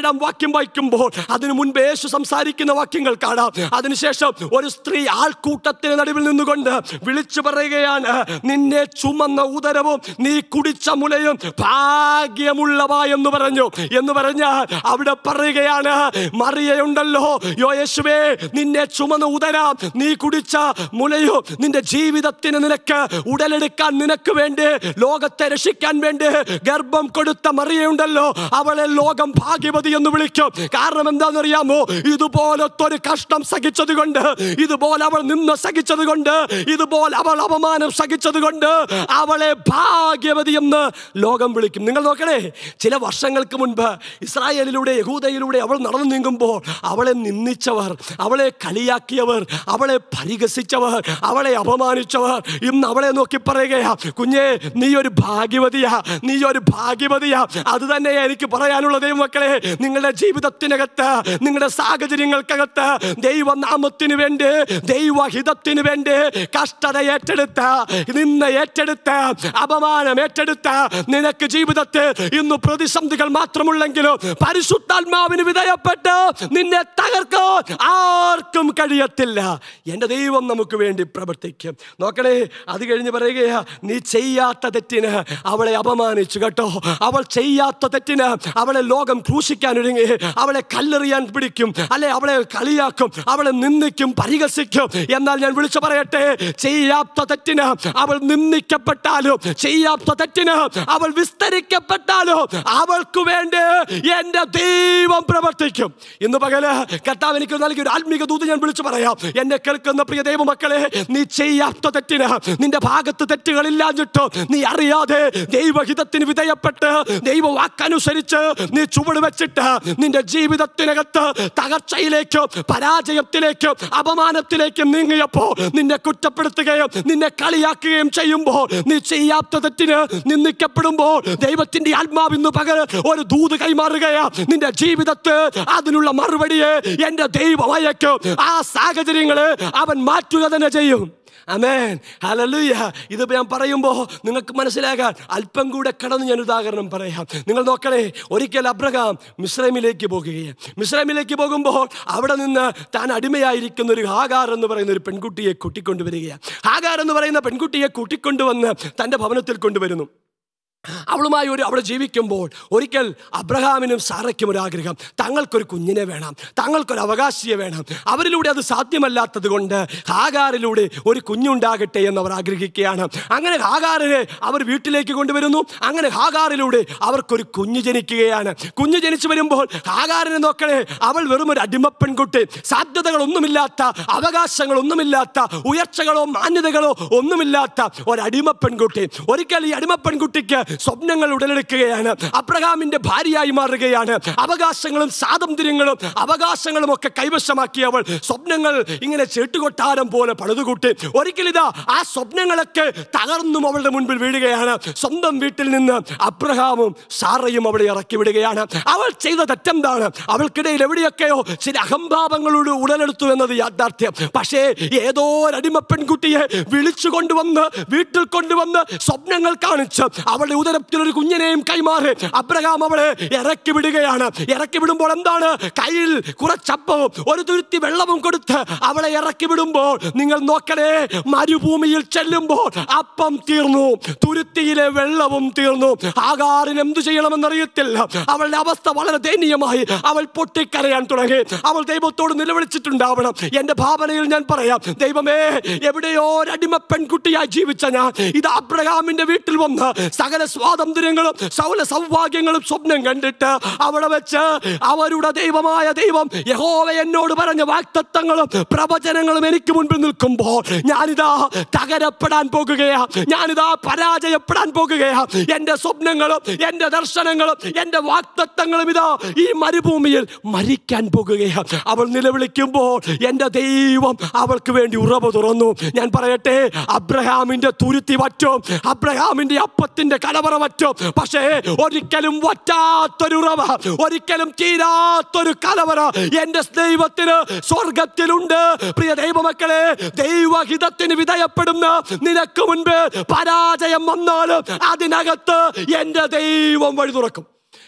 ഇരുപത്തിയേഴാം വാക്യം വായിക്കുമ്പോൾ അതിനു മുൻപ് യേശു സംസാരിക്കുന്ന വാക്യങ്ങൾ കാണാം അതിനുശേഷം ഒരു സ്ത്രീ ആൾക്കൂട്ടത്തിന് നടുവിൽ നിന്നുകൊണ്ട് വിളിച്ചു പറയുകയാണ് നിന്നെ ചുമന്ന ഉദരവും നീ കുടിച്ച മുലയും ഭാഗ്യമുള്ളവ എന്ന് പറഞ്ഞു എന്ന് പറഞ്ഞാൽ അവിടെ പറയുകയാണ് മറിയയുണ്ടല്ലോ യോ യേശുവേ നിന്നെ ചുമന്ന ഉദരം നീ കുടിച്ച മുലയോ നിന്റെ ജീവിതത്തിന് നിനക്ക് ഉടലെടുക്കാൻ നിനക്ക് വേണ്ടി ലോകത്തെ രക്ഷിക്കാൻ വേണ്ടി ഗർഭം കൊടുത്ത മറിയുണ്ടല്ലോ അവളെ ലോകം ഭാഗ്യവതി എന്ന് വിളിക്കും കാരണം എന്താണെന്നറിയാമോ ഇതുപോലത്തെ ഒരു കഷ്ടം സഹിച്ചത് കൊണ്ട് ഇതുപോലെ അവൾ നിന്ന് സഹിച്ചത് കൊണ്ട് ഇതുപോലെ അവൾ അപമാനം സഹിച്ചത് കൊണ്ട് അവളെ ഭാഗ്യവതി എന്ന് ലോകം വിളിക്കും നിങ്ങൾ നോക്കണേ ചില വർഷങ്ങൾക്ക് മുൻപ് ഇസ്രായേലിലൂടെ യഹൂദയിലൂടെ അവൾ നടന്നു നീങ്ങുമ്പോൾ അവളെ നിന്ദിച്ചവർ അവളെ കളിയാക്കിയവർ അവളെ പരിഹസിച്ചവർ അവളെ അപമാനിച്ചവർ ഇന്ന് അവളെ നോക്കി പറയുകയാ കുഞ്ഞെ നീ ഒരു ഭാഗ്യവതിയാ നീ ഒരു ഭാഗ്യവതിയാ അത് തന്നെ എനിക്ക് പറയാനുള്ളത് മക്കളെ നിങ്ങളുടെ ജീവിതത്തിനകത്ത് നിങ്ങളുടെ സാഹചര്യങ്ങൾക്കകത്ത് ദൈവനാമത്തിന് വേണ്ടി ദൈവഹിതത്തിന് വേണ്ടി കഷ്ടത ഏറ്റെടുത്ത നിന്ന് ഏറ്റെടുത്ത അപമാനം ഏറ്റെടുത്ത നിനക്ക് ജീവിതത്തിൽ ഇന്ന് പ്രതിസന്ധികൾ മാത്രമുള്ളെങ്കിലും പരിശുദ്ധാത്മാവിന് വിധേയപ്പെട്ട് നിന്നെ തകർക്കാൻ ആർക്കും കഴിയത്തില്ല എൻ്റെ ദൈവം നമുക്ക് വേണ്ടി പ്രവർത്തിക്കും നോക്കണേ അത് കഴിഞ്ഞ് പറയുകയാ നീ ചെയ്യാത്ത തെറ്റിന് അവളെ അപമാനിച്ചു കേട്ടോ അവൾ ചെയ്യാത്ത തെറ്റിന് അവളെ ലോകം ക്രൂശിക്കാൻ ഒരുങ്ങി അവളെ കല്ലെറിയാൻ പിടിക്കും അല്ലെ അവളെ കളിയാക്കും അവളെ നിന്ദിക്കും പരിഹസിക്കും എന്നാൽ ഞാൻ വിളിച്ചു പറയട്ടെ ചെയ്യാത്ത തെറ്റിന് അവൾ നിന്ദിക്കപ്പെട്ടാലും ചെയ്യാത്ത തെറ്റിന് അവൾ വിസ്തരിക്കപ്പെട്ടാലും അവൾക്ക് വേണ്ടി എൻ്റെ ദൈവം പ്രവർത്തിക്കും ഇന്ന് പകല് കർത്താവ് എനിക്ക് നൽകിയ ഒരു ആത്മീക ദൂത് ഞാൻ വിളിച്ചു പറയാം എന്നെ കേൾക്കുന്ന പ്രിയ ദൈവമക്കളെ നീ ചെയ്യാത്ത തെറ്റിന് നിന്റെ ഭാഗത്ത് തെറ്റുകളില്ലാഞ്ഞിട്ടോ നീ അറിയാതെ ദൈവഹിതത്തിന് വിധേയപ്പെട്ട് ദൈവ വാക്കനുസരിച്ച് നീ ചുവട് വെച്ചിട്ട് നിന്റെ ജീവിതത്തിനകത്ത് തകർച്ചയിലേക്കോ പരാജയത്തിലേക്കോ അപമാനത്തിലേക്കും നീങ്ങിയപ്പോ നിന്നെ കുറ്റപ്പെടുത്തുകയും നിന്നെ കളിയാക്കുകയും ചെയ്യുമ്പോൾ നീ ചെയ്യാത്ത തെറ്റിന് നിന്ദിക്കപ്പെടുമ്പോൾ ദൈവത്തിന്റെ ആത്മാവ് ഇന്ന് പകരം ഒരു ദൂത് കൈമാറുകയാ നിന്റെ ജീവിതത്തിൽ അതിനുള്ള മറുപടിയെ എന്റെ ദൈവം അയക്കും ആ സാഹചര്യങ്ങളെ അവൻ മാറ്റുക തന്നെ ചെയ്യും അമേൻ ഹലലുയ ഇത് ഞാൻ പറയുമ്പോൾ നിങ്ങൾക്ക് മനസ്സിലാകാൻ അല്പം കൂടെ കടന്ന് ഞാൻ ഉദാഹരണം പറയാം നിങ്ങൾ നോക്കണേ ഒരിക്കൽ അബ്രഹാം മിശ്രമിലേക്ക് പോകുകയാണ് മിശ്രമിലേക്ക് പോകുമ്പോൾ അവിടെ നിന്ന് താൻ അടിമയായിരിക്കുന്ന ഒരു ഹാഗാർ എന്ന് പറയുന്ന ഒരു പെൺകുട്ടിയെ കൂട്ടിക്കൊണ്ടുവരികയാണ് ഹാഗാർ എന്ന് പറയുന്ന പെൺകുട്ടിയെ കൂട്ടിക്കൊണ്ടുവന്ന് തൻ്റെ ഭവനത്തിൽ കൊണ്ടുവരുന്നു അവളുമായി ഒരു അവിടെ ജീവിക്കുമ്പോൾ ഒരിക്കൽ അബ്രഹാമിനും സാറയ്ക്കും ഒരു ആഗ്രഹം തങ്ങൾക്കൊരു കുഞ്ഞിനെ വേണം തങ്ങൾക്കൊരു അവകാശിയെ വേണം അവരിലൂടെ അത് സാധ്യമല്ലാത്തത് കൊണ്ട് ഹാഗാറിലൂടെ ഒരു കുഞ്ഞുണ്ടാകട്ടെ എന്ന് അവർ ആഗ്രഹിക്കുകയാണ് അങ്ങനെ ഹാഗാറിനെ അവർ വീട്ടിലേക്ക് കൊണ്ടുവരുന്നു അങ്ങനെ ഹാഗാറിലൂടെ അവർക്കൊരു കുഞ്ഞ് ജനിക്കുകയാണ് കുഞ്ഞ് ജനിച്ചു വരുമ്പോൾ ഹാഗാറിനെ നോക്കണേ അവൾ വെറും ഒരു അടിമ പെൺകുട്ടി സാധ്യതകളൊന്നുമില്ലാത്ത അവകാശങ്ങളൊന്നുമില്ലാത്ത ഉയർച്ചകളോ മാന്യതകളോ ഒന്നുമില്ലാത്ത ഒരു അടിമ പെൺകുട്ടി ഒരിക്കൽ ഈ അടിമ പെൺകുട്ടിക്ക് സ്വപ്നങ്ങൾ ഉടലെടുക്കുകയാണ് അബ്രഹാമിന്റെ ഭാര്യയായി മാറുകയാണ് അവകാശങ്ങളും സ്വാതന്ത്ര്യങ്ങളും അവകാശങ്ങളും ഒക്കെ കൈവശമാക്കി അവൾ സ്വപ്നങ്ങൾ ഇങ്ങനെ ചേട്ടുകൊട്ടാരം പോലെ പണിതുകൂട്ടി ഒരിക്കൽ ഇതാ ആ സ്വപ്നങ്ങളൊക്കെ തകർന്നും അവളുടെ മുൻപിൽ വീഴുകയാണ് സ്വന്തം വീട്ടിൽ നിന്ന് അബ്രഹാമും സാറയും അവളെ ഇറക്കി വിടുകയാണ് അവൾ ചെയ്ത തെറ്റെന്താണ് അവൾക്കിടയിൽ എവിടെയൊക്കെയോ ചില അഹംഭാവങ്ങളോട് ഉടലെടുത്തു എന്നത് യാഥാർത്ഥ്യം പക്ഷേ ഏതോ ഒരു അടിമ പെൺകുട്ടിയെ വിളിച്ചു കൊണ്ടുവന്ന് വീട്ടിൽ കൊണ്ടുവന്ന് സ്വപ്നങ്ങൾ കാണിച്ച് അവളുടെ ഉദരത്തിൽ ഒരു കുഞ്ഞിനെയും കൈമാറി അബ്രഹാം അവളെ ഇറക്കി വിടുകയാണ് ഇറക്കി വിടുമ്പോൾ എന്താണ് കയ്യിൽ കുറച്ചപ്പവും ഒരു തുരുത്തി വെള്ളവും കൊടുത്ത് അവളെ ഇറക്കി വിടുമ്പോൾ നിങ്ങൾ നോക്കണേ മരുഭൂമിയിൽ ചെല്ലുമ്പോൾ അപ്പം തീർന്നു തുരുത്തിയിലെ വെള്ളവും തീർന്നു ആകാറിന് എന്തു ചെയ്യണമെന്നറിയത്തില്ല അവളുടെ അവസ്ഥ വളരെ ദയനീയമായി അവൾ പൊട്ടിക്കരയാൻ തുടങ്ങി അവൾ ദൈവത്തോട് നിലവിളിച്ചിട്ടുണ്ടാവണം എന്റെ ഭാവനയിൽ ഞാൻ പറയാം ദൈവമേ എവിടെയോ ഒരു അടിമ പെൺകുട്ടിയായി ജീവിച്ച ഞാൻ ഇത് അബ്രഹാമിന്റെ വീട്ടിൽ വന്ന് സകല സ്വാതന്ത്ര്യങ്ങളും സകല സൗഭാഗ്യങ്ങളും സ്വപ്നം കണ്ടിട്ട് അവിടെ വെച്ച് അവരുടെ ദൈവമായ ദൈവം യഹോവ എന്നോട് പറഞ്ഞ വാക്തത്വങ്ങളും പ്രവചനങ്ങളും എനിക്ക് മുൻപിൽ നിൽക്കുമ്പോൾ ഞാനിതാ തകരപ്പെടാൻ പോകുകയാ ഞാനിതാ പരാജയപ്പെടാൻ പോകുകയാ എന്റെ സ്വപ്നങ്ങളും എന്റെ ദർശനങ്ങളും എന്റെ വാക്തത്വങ്ങളും ഇതാ ഈ മരുഭൂമിയിൽ മരിക്കാൻ പോകുകയാ അവൾ നിലവിളിക്കുമ്പോൾ എന്റെ ദൈവം അവൾക്ക് വേണ്ടി ഉറവ് തുറന്നു ഞാൻ പറയട്ടെ അബ്രഹാമിന്റെ തുരുത്തി വറ്റും അബ്രഹാമിന്റെ അപ്പത്തിന്റെ കലവറ വറ്റും പക്ഷേ ഒരിക്കലും വറ്റാത്തൊരു ഉറവ ഒരിക്കലും തീരാത്തൊരു കലവറ എന്റെ ദൈവത്തിന് സ്വർഗത്തിലുണ്ട് പ്രിയ ദൈവമക്കളെ ദൈവഹിതത്തിന് വിധേയപ്പെടുന്ന നിനക്ക് മുൻപ് പരാജയം വന്നാലും അതിനകത്ത് എന്റെ ദൈവം വഴി തുറക്കും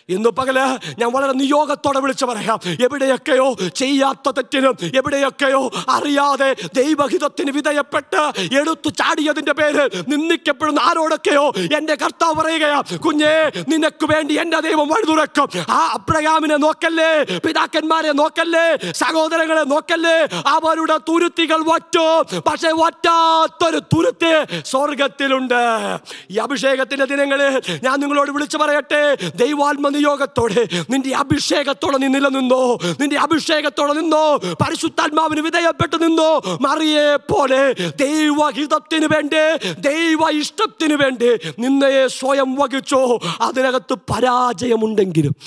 ഇന്ന് പകല് ഞാൻ വളരെ നിയോഗത്തോടെ വിളിച്ചു പറയാം എവിടെയൊക്കെയോ ചെയ്യാത്ത തെറ്റിനും എവിടെയൊക്കെയോ അറിയാതെ ദൈവഹിതത്തിന് വിധേയപ്പെട്ട് എടുത്തു ചാടിയതിന്റെ പേര് നിന്ദിക്കപ്പെടുന്ന ആരോടൊക്കെയോ എന്റെ കർത്താവ് പറയുകയാ കുഞ്ഞേ നിനക്ക് വേണ്ടി എന്റെ ദൈവം വഴി തുറക്കും ആ അബ്രഹാമിനെ നോക്കല്ലേ പിതാക്കന്മാരെ നോക്കല്ലേ സഹോദരങ്ങളെ നോക്കല്ലേ അവരുടെ തുരുത്തികൾ വറ്റോ പക്ഷെ വറ്റാത്തൊരു തുരുത്തി സ്വർഗത്തിലുണ്ട് ഈ അഭിഷേകത്തിന്റെ ദിനങ്ങളിൽ ഞാൻ നിങ്ങളോട് വിളിച്ചു പറയട്ടെ ദൈവാത്മ നിയോഗത്തോടെ നിന്റെ അഭിഷേകത്തോടെ നീ നിലനിന്നോ നിന്റെ അഭിഷേകത്തോടെ നിന്നോ പരിശുദ്ധാത്മാവിന് വിധേയപ്പെട്ട് നിന്നോ മറിയെ പോലെ ദൈവഹിതത്തിന് വേണ്ടി ദൈവ ഇഷ്ടത്തിന് വേണ്ടി നിന്നയെ സ്വയം വഹിച്ചോ അതിനകത്ത് പരാജയമുണ്ടെങ്കിലും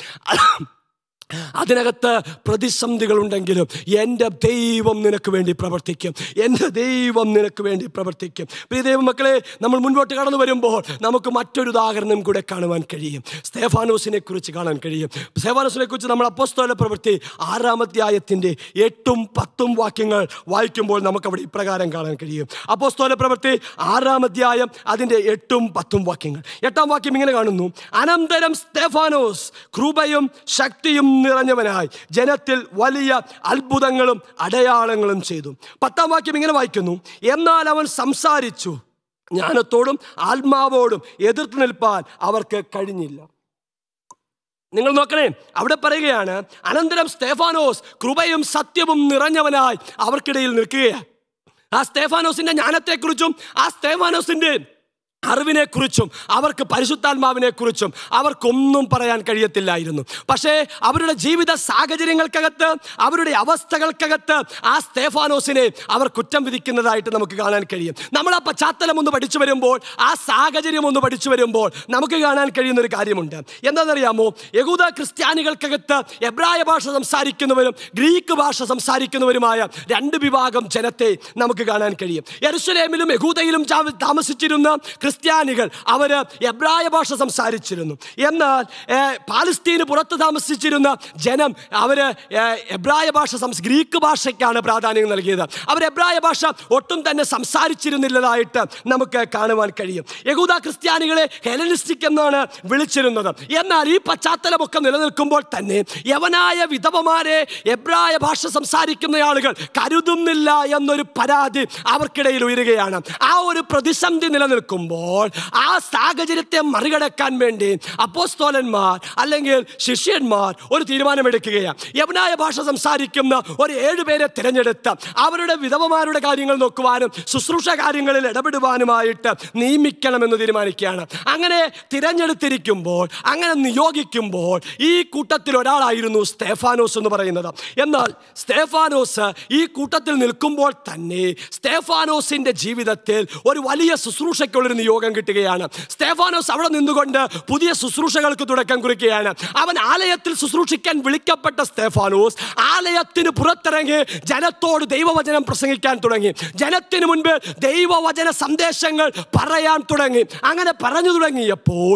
അതിനകത്ത് പ്രതിസന്ധികളുണ്ടെങ്കിലും എൻ്റെ ദൈവം നിനക്ക് വേണ്ടി പ്രവർത്തിക്കും എൻ്റെ ദൈവം നിനക്ക് വേണ്ടി പ്രവർത്തിക്കും പ്രിയ ദൈവ മക്കളെ നമ്മൾ മുൻപോട്ട് കടന്നു വരുമ്പോൾ നമുക്ക് മറ്റൊരു ഉദാഹരണം കൂടെ കാണുവാൻ കഴിയും സ്തേഫാനോസിനെ കുറിച്ച് കാണാൻ കഴിയും സ്തേഫാനോസിനെ കുറിച്ച് നമ്മൾ അപ്പോസ്തോല പ്രവൃത്തി ആറാം അധ്യായത്തിൻ്റെ എട്ടും പത്തും വാക്യങ്ങൾ വായിക്കുമ്പോൾ നമുക്ക് അവിടെ ഇപ്രകാരം കാണാൻ കഴിയും അപ്പോസ്തോല പ്രവൃത്തി ആറാം അധ്യായം അതിൻ്റെ എട്ടും പത്തും വാക്യങ്ങൾ എട്ടാം വാക്യം ഇങ്ങനെ കാണുന്നു അനന്തരം സ്തേഫാനോസ് കൃപയും ശക്തിയും നിറഞ്ഞവനായി ജനത്തിൽ വലിയ അത്ഭുതങ്ങളും അടയാളങ്ങളും ചെയ്തു പത്താം വാക്യം ഇങ്ങനെ വായിക്കുന്നു എന്നാൽ അവൻ സംസാരിച്ചു ജ്ഞാനത്തോടും ആത്മാവോടും എതിർത്ത് നിൽപ്പാൻ അവർക്ക് കഴിഞ്ഞില്ല നിങ്ങൾ നോക്കണേ അവിടെ പറയുകയാണ് അനന്തരം സ്തേഫാനോസ് കൃപയും സത്യവും നിറഞ്ഞവനായി അവർക്കിടയിൽ നിൽക്കുകയാണ് ആ സ്തേഫാനോസിന്റെ ജ്ഞാനത്തെക്കുറിച്ചും ആ സ്തേഫാനോസിന്റെ അറിവിനെ കുറിച്ചും അവർക്ക് പരിശുദ്ധാത്മാവിനെ കുറിച്ചും അവർക്കൊന്നും പറയാൻ കഴിയത്തില്ലായിരുന്നു പക്ഷേ അവരുടെ ജീവിത സാഹചര്യങ്ങൾക്കകത്ത് അവരുടെ അവസ്ഥകൾക്കകത്ത് ആ സ്തേഫാനോസിനെ അവർ കുറ്റം വിധിക്കുന്നതായിട്ട് നമുക്ക് കാണാൻ കഴിയും നമ്മൾ ആ പശ്ചാത്തലം ഒന്ന് പഠിച്ചു വരുമ്പോൾ ആ സാഹചര്യം ഒന്ന് പഠിച്ചു വരുമ്പോൾ നമുക്ക് കാണാൻ കഴിയുന്ന ഒരു കാര്യമുണ്ട് എന്താണെന്നറിയാമോ യഹൂദ ക്രിസ്ത്യാനികൾക്കകത്ത് എബ്രായ ഭാഷ സംസാരിക്കുന്നവരും ഗ്രീക്ക് ഭാഷ സംസാരിക്കുന്നവരുമായ രണ്ട് വിഭാഗം ജനത്തെ നമുക്ക് കാണാൻ കഴിയും യെരുസലേമിലും യഹൂദയിലും ജാ- താമസിച്ചിരുന്ന ക്രിസ്ത്യാനികൾ അവർ എബ്രായ ഭാഷ സംസാരിച്ചിരുന്നു എന്നാൽ ഏർ, പാലസ്തീന് പുറത്ത് താമസിച്ചിരുന്ന ജനം അവർ എബ്രായ ഭാഷ സംസ് ഗ്രീക്ക് ഭാഷയ്ക്കാണ് പ്രാധാന്യം നൽകിയത് അവർ എബ്രായ ഭാഷ ഒട്ടും തന്നെ സംസാരിച്ചിരുന്നില്ലതായിട്ട് നമുക്ക് കാണുവാൻ കഴിയും യഹൂദ ക്രിസ്ത്യാനികളെ ഹെലനിസ്റ്റിക് എന്നാണ് വിളിച്ചിരുന്നത് എന്നാൽ ഈ പശ്ചാത്തലമൊക്കെ നിലനിൽക്കുമ്പോൾ തന്നെ യവനായ വിധവമാരെ എബ്രായ ഭാഷ സംസാരിക്കുന്ന ആളുകൾ കരുതുന്നില്ല എന്നൊരു പരാതി അവർക്കിടയിൽ ഉയരുകയാണ് ആ ഒരു പ്രതിസന്ധി നിലനിൽക്കുമ്പോൾ ആ സാഹചര്യത്തെ മറികടക്കാൻ വേണ്ടി അപ്പോസ്തോലന്മാർ അല്ലെങ്കിൽ ശിഷ്യന്മാർ ഒരു തീരുമാനമെടുക്കുകയാണ് യവനായ ഭാഷ സംസാരിക്കുന്ന ഒരു ഏഴുപേരെ തിരഞ്ഞെടുത്ത് അവരുടെ വിധവമാരുടെ കാര്യങ്ങൾ നോക്കുവാനും ശുശ്രൂഷ കാര്യങ്ങളിൽ ഇടപെടുവാനുമായിട്ട് നിയമിക്കണമെന്ന് തീരുമാനിക്കുകയാണ് അങ്ങനെ തിരഞ്ഞെടുത്തിരിക്കുമ്പോൾ അങ്ങനെ നിയോഗിക്കുമ്പോൾ ഈ കൂട്ടത്തിൽ ഒരാളായിരുന്നു സ്തേഫാനോസ് എന്ന് പറയുന്നത് എന്നാൽ സ്തേഫാനോസ് ഈ കൂട്ടത്തിൽ നിൽക്കുമ്പോൾ തന്നെ സ്തേഫാനോസിന്റെ ജീവിതത്തിൽ ഒരു വലിയ ശുശ്രൂഷയ്ക്കുള്ളൊരു നിയോഗം കിട്ടുകയാണ് സ്തേഫാനോസ് അവിടെ നിന്നുകൊണ്ട് പുതിയ ശുശ്രൂഷകൾക്ക് തുടക്കം കുറിക്കുകയാണ് അവൻ ആലയത്തിൽ ശുശ്രൂഷിക്കാൻ വിളിക്കപ്പെട്ട സ്തേഫാനോസ് ആലയത്തിന് പുറത്തിറങ്ങി ജനത്തോട് ദൈവവചനം പ്രസംഗിക്കാൻ തുടങ്ങി ജനത്തിന് മുൻപ് ദൈവവചന സന്ദേശങ്ങൾ പറയാൻ തുടങ്ങി അങ്ങനെ പറഞ്ഞു തുടങ്ങിയപ്പോൾ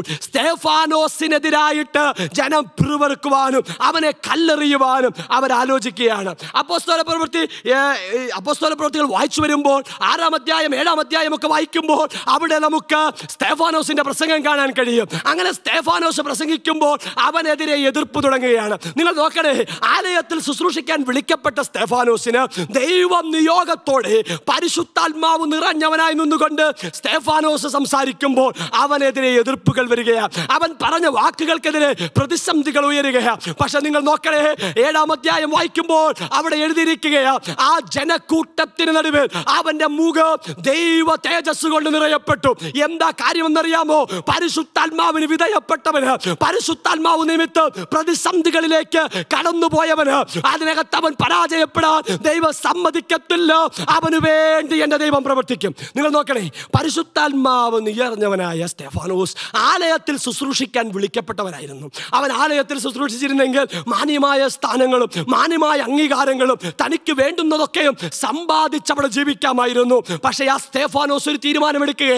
സ്തേഫാനോസിനെതിരായിട്ട് ജനം പിറുവറുക്കുവാനും അവനെ കല്ലെറിയുവാനും അവരാലോചിക്കുകയാണ് അപ്പോസ്തല പ്രവൃത്തി ഏ, ഈ അപ്പോസ്തല പ്രവൃത്തികൾ വായിച്ചു വരുമ്പോൾ ആറാം അധ്യായം ഏഴാം അധ്യായം ഒക്കെ വായിക്കുമ്പോൾ അവിടെ നമുക്ക് സ്തേഫാനോസിന്റെ പ്രസംഗം കാണാൻ കഴിയും അങ്ങനെ സ്തേഫാനോസ് പ്രസംഗിക്കുമ്പോൾ അവനെതിരെ എതിർപ്പ് തുടങ്ങുകയാണ് നിങ്ങൾ നോക്കണേ ആലയത്തിൽ ശുശ്രൂഷിക്കാൻ വിളിക്കപ്പെട്ട സ്തേഫാനോസിന് ദൈവം നിയോഗത്തോടെ പരിശുദ്ധാത്മാവ് നിറഞ്ഞവനായി നിന്നുകൊണ്ട് സ്തേഫാനോസ് സംസാരിക്കുമ്പോൾ അവനെതിരെ എതിർപ്പുകൾ വരികയാണ് അവൻ പറഞ്ഞ വാക്കുകൾക്കെതിരെ പ്രതിസന്ധികൾ ഉയരുകയാണ് പക്ഷെ നിങ്ങൾ നോക്കണേ ഏഴാം അധ്യായം വായിക്കുമ്പോൾ അവിടെ എഴുതിയിരിക്കുകയാ ആ ജനക്കൂട്ടത്തിന് നടുവിൽ അവന്റെ മുഖം ദൈവ തേജസ് കൊണ്ട് നിറയപ്പെട്ടു എന്താ കാര്യമെന്നറിയാമോ പരിശുദ്ധാത്മാവിന് വിധേയപ്പെട്ടവന് പരിശുദ്ധാത്മാവ് നിമിത്തം പ്രതിസന്ധികളിലേക്ക് കടന്നുപോയവന് അതിനകത്ത് അവൻ പരാജയപ്പെടാൻ ദൈവം സമ്മതിക്കത്തില്ല അവന് വേണ്ടി എന്റെ ദൈവം പ്രവർത്തിക്കും നിങ്ങൾ നോക്കണേ പരിശുദ്ധാത്മാവ് നിയർഞ്ഞവനായ സ്റ്റെഫാനോസ് ആലയത്തിൽ ശുശ്രൂഷിക്കാൻ വിളിക്കപ്പെട്ടവനായിരുന്നു അവൻ ആലയത്തിൽ ശുശ്രൂഷിച്ചിരുന്നെങ്കിൽ മാന്യമായ സ്ഥാനങ്ങളും മാന്യമായ അംഗീകാരങ്ങളും തനിക്ക് വേണ്ടുന്നതൊക്കെയും സമ്പാദിച്ചവിടെ ജീവിക്കാമായിരുന്നു പക്ഷേ ആ സ്തേഫാനോസ് ഒരു തീരുമാനമെടുക്കുകയാണ് ആ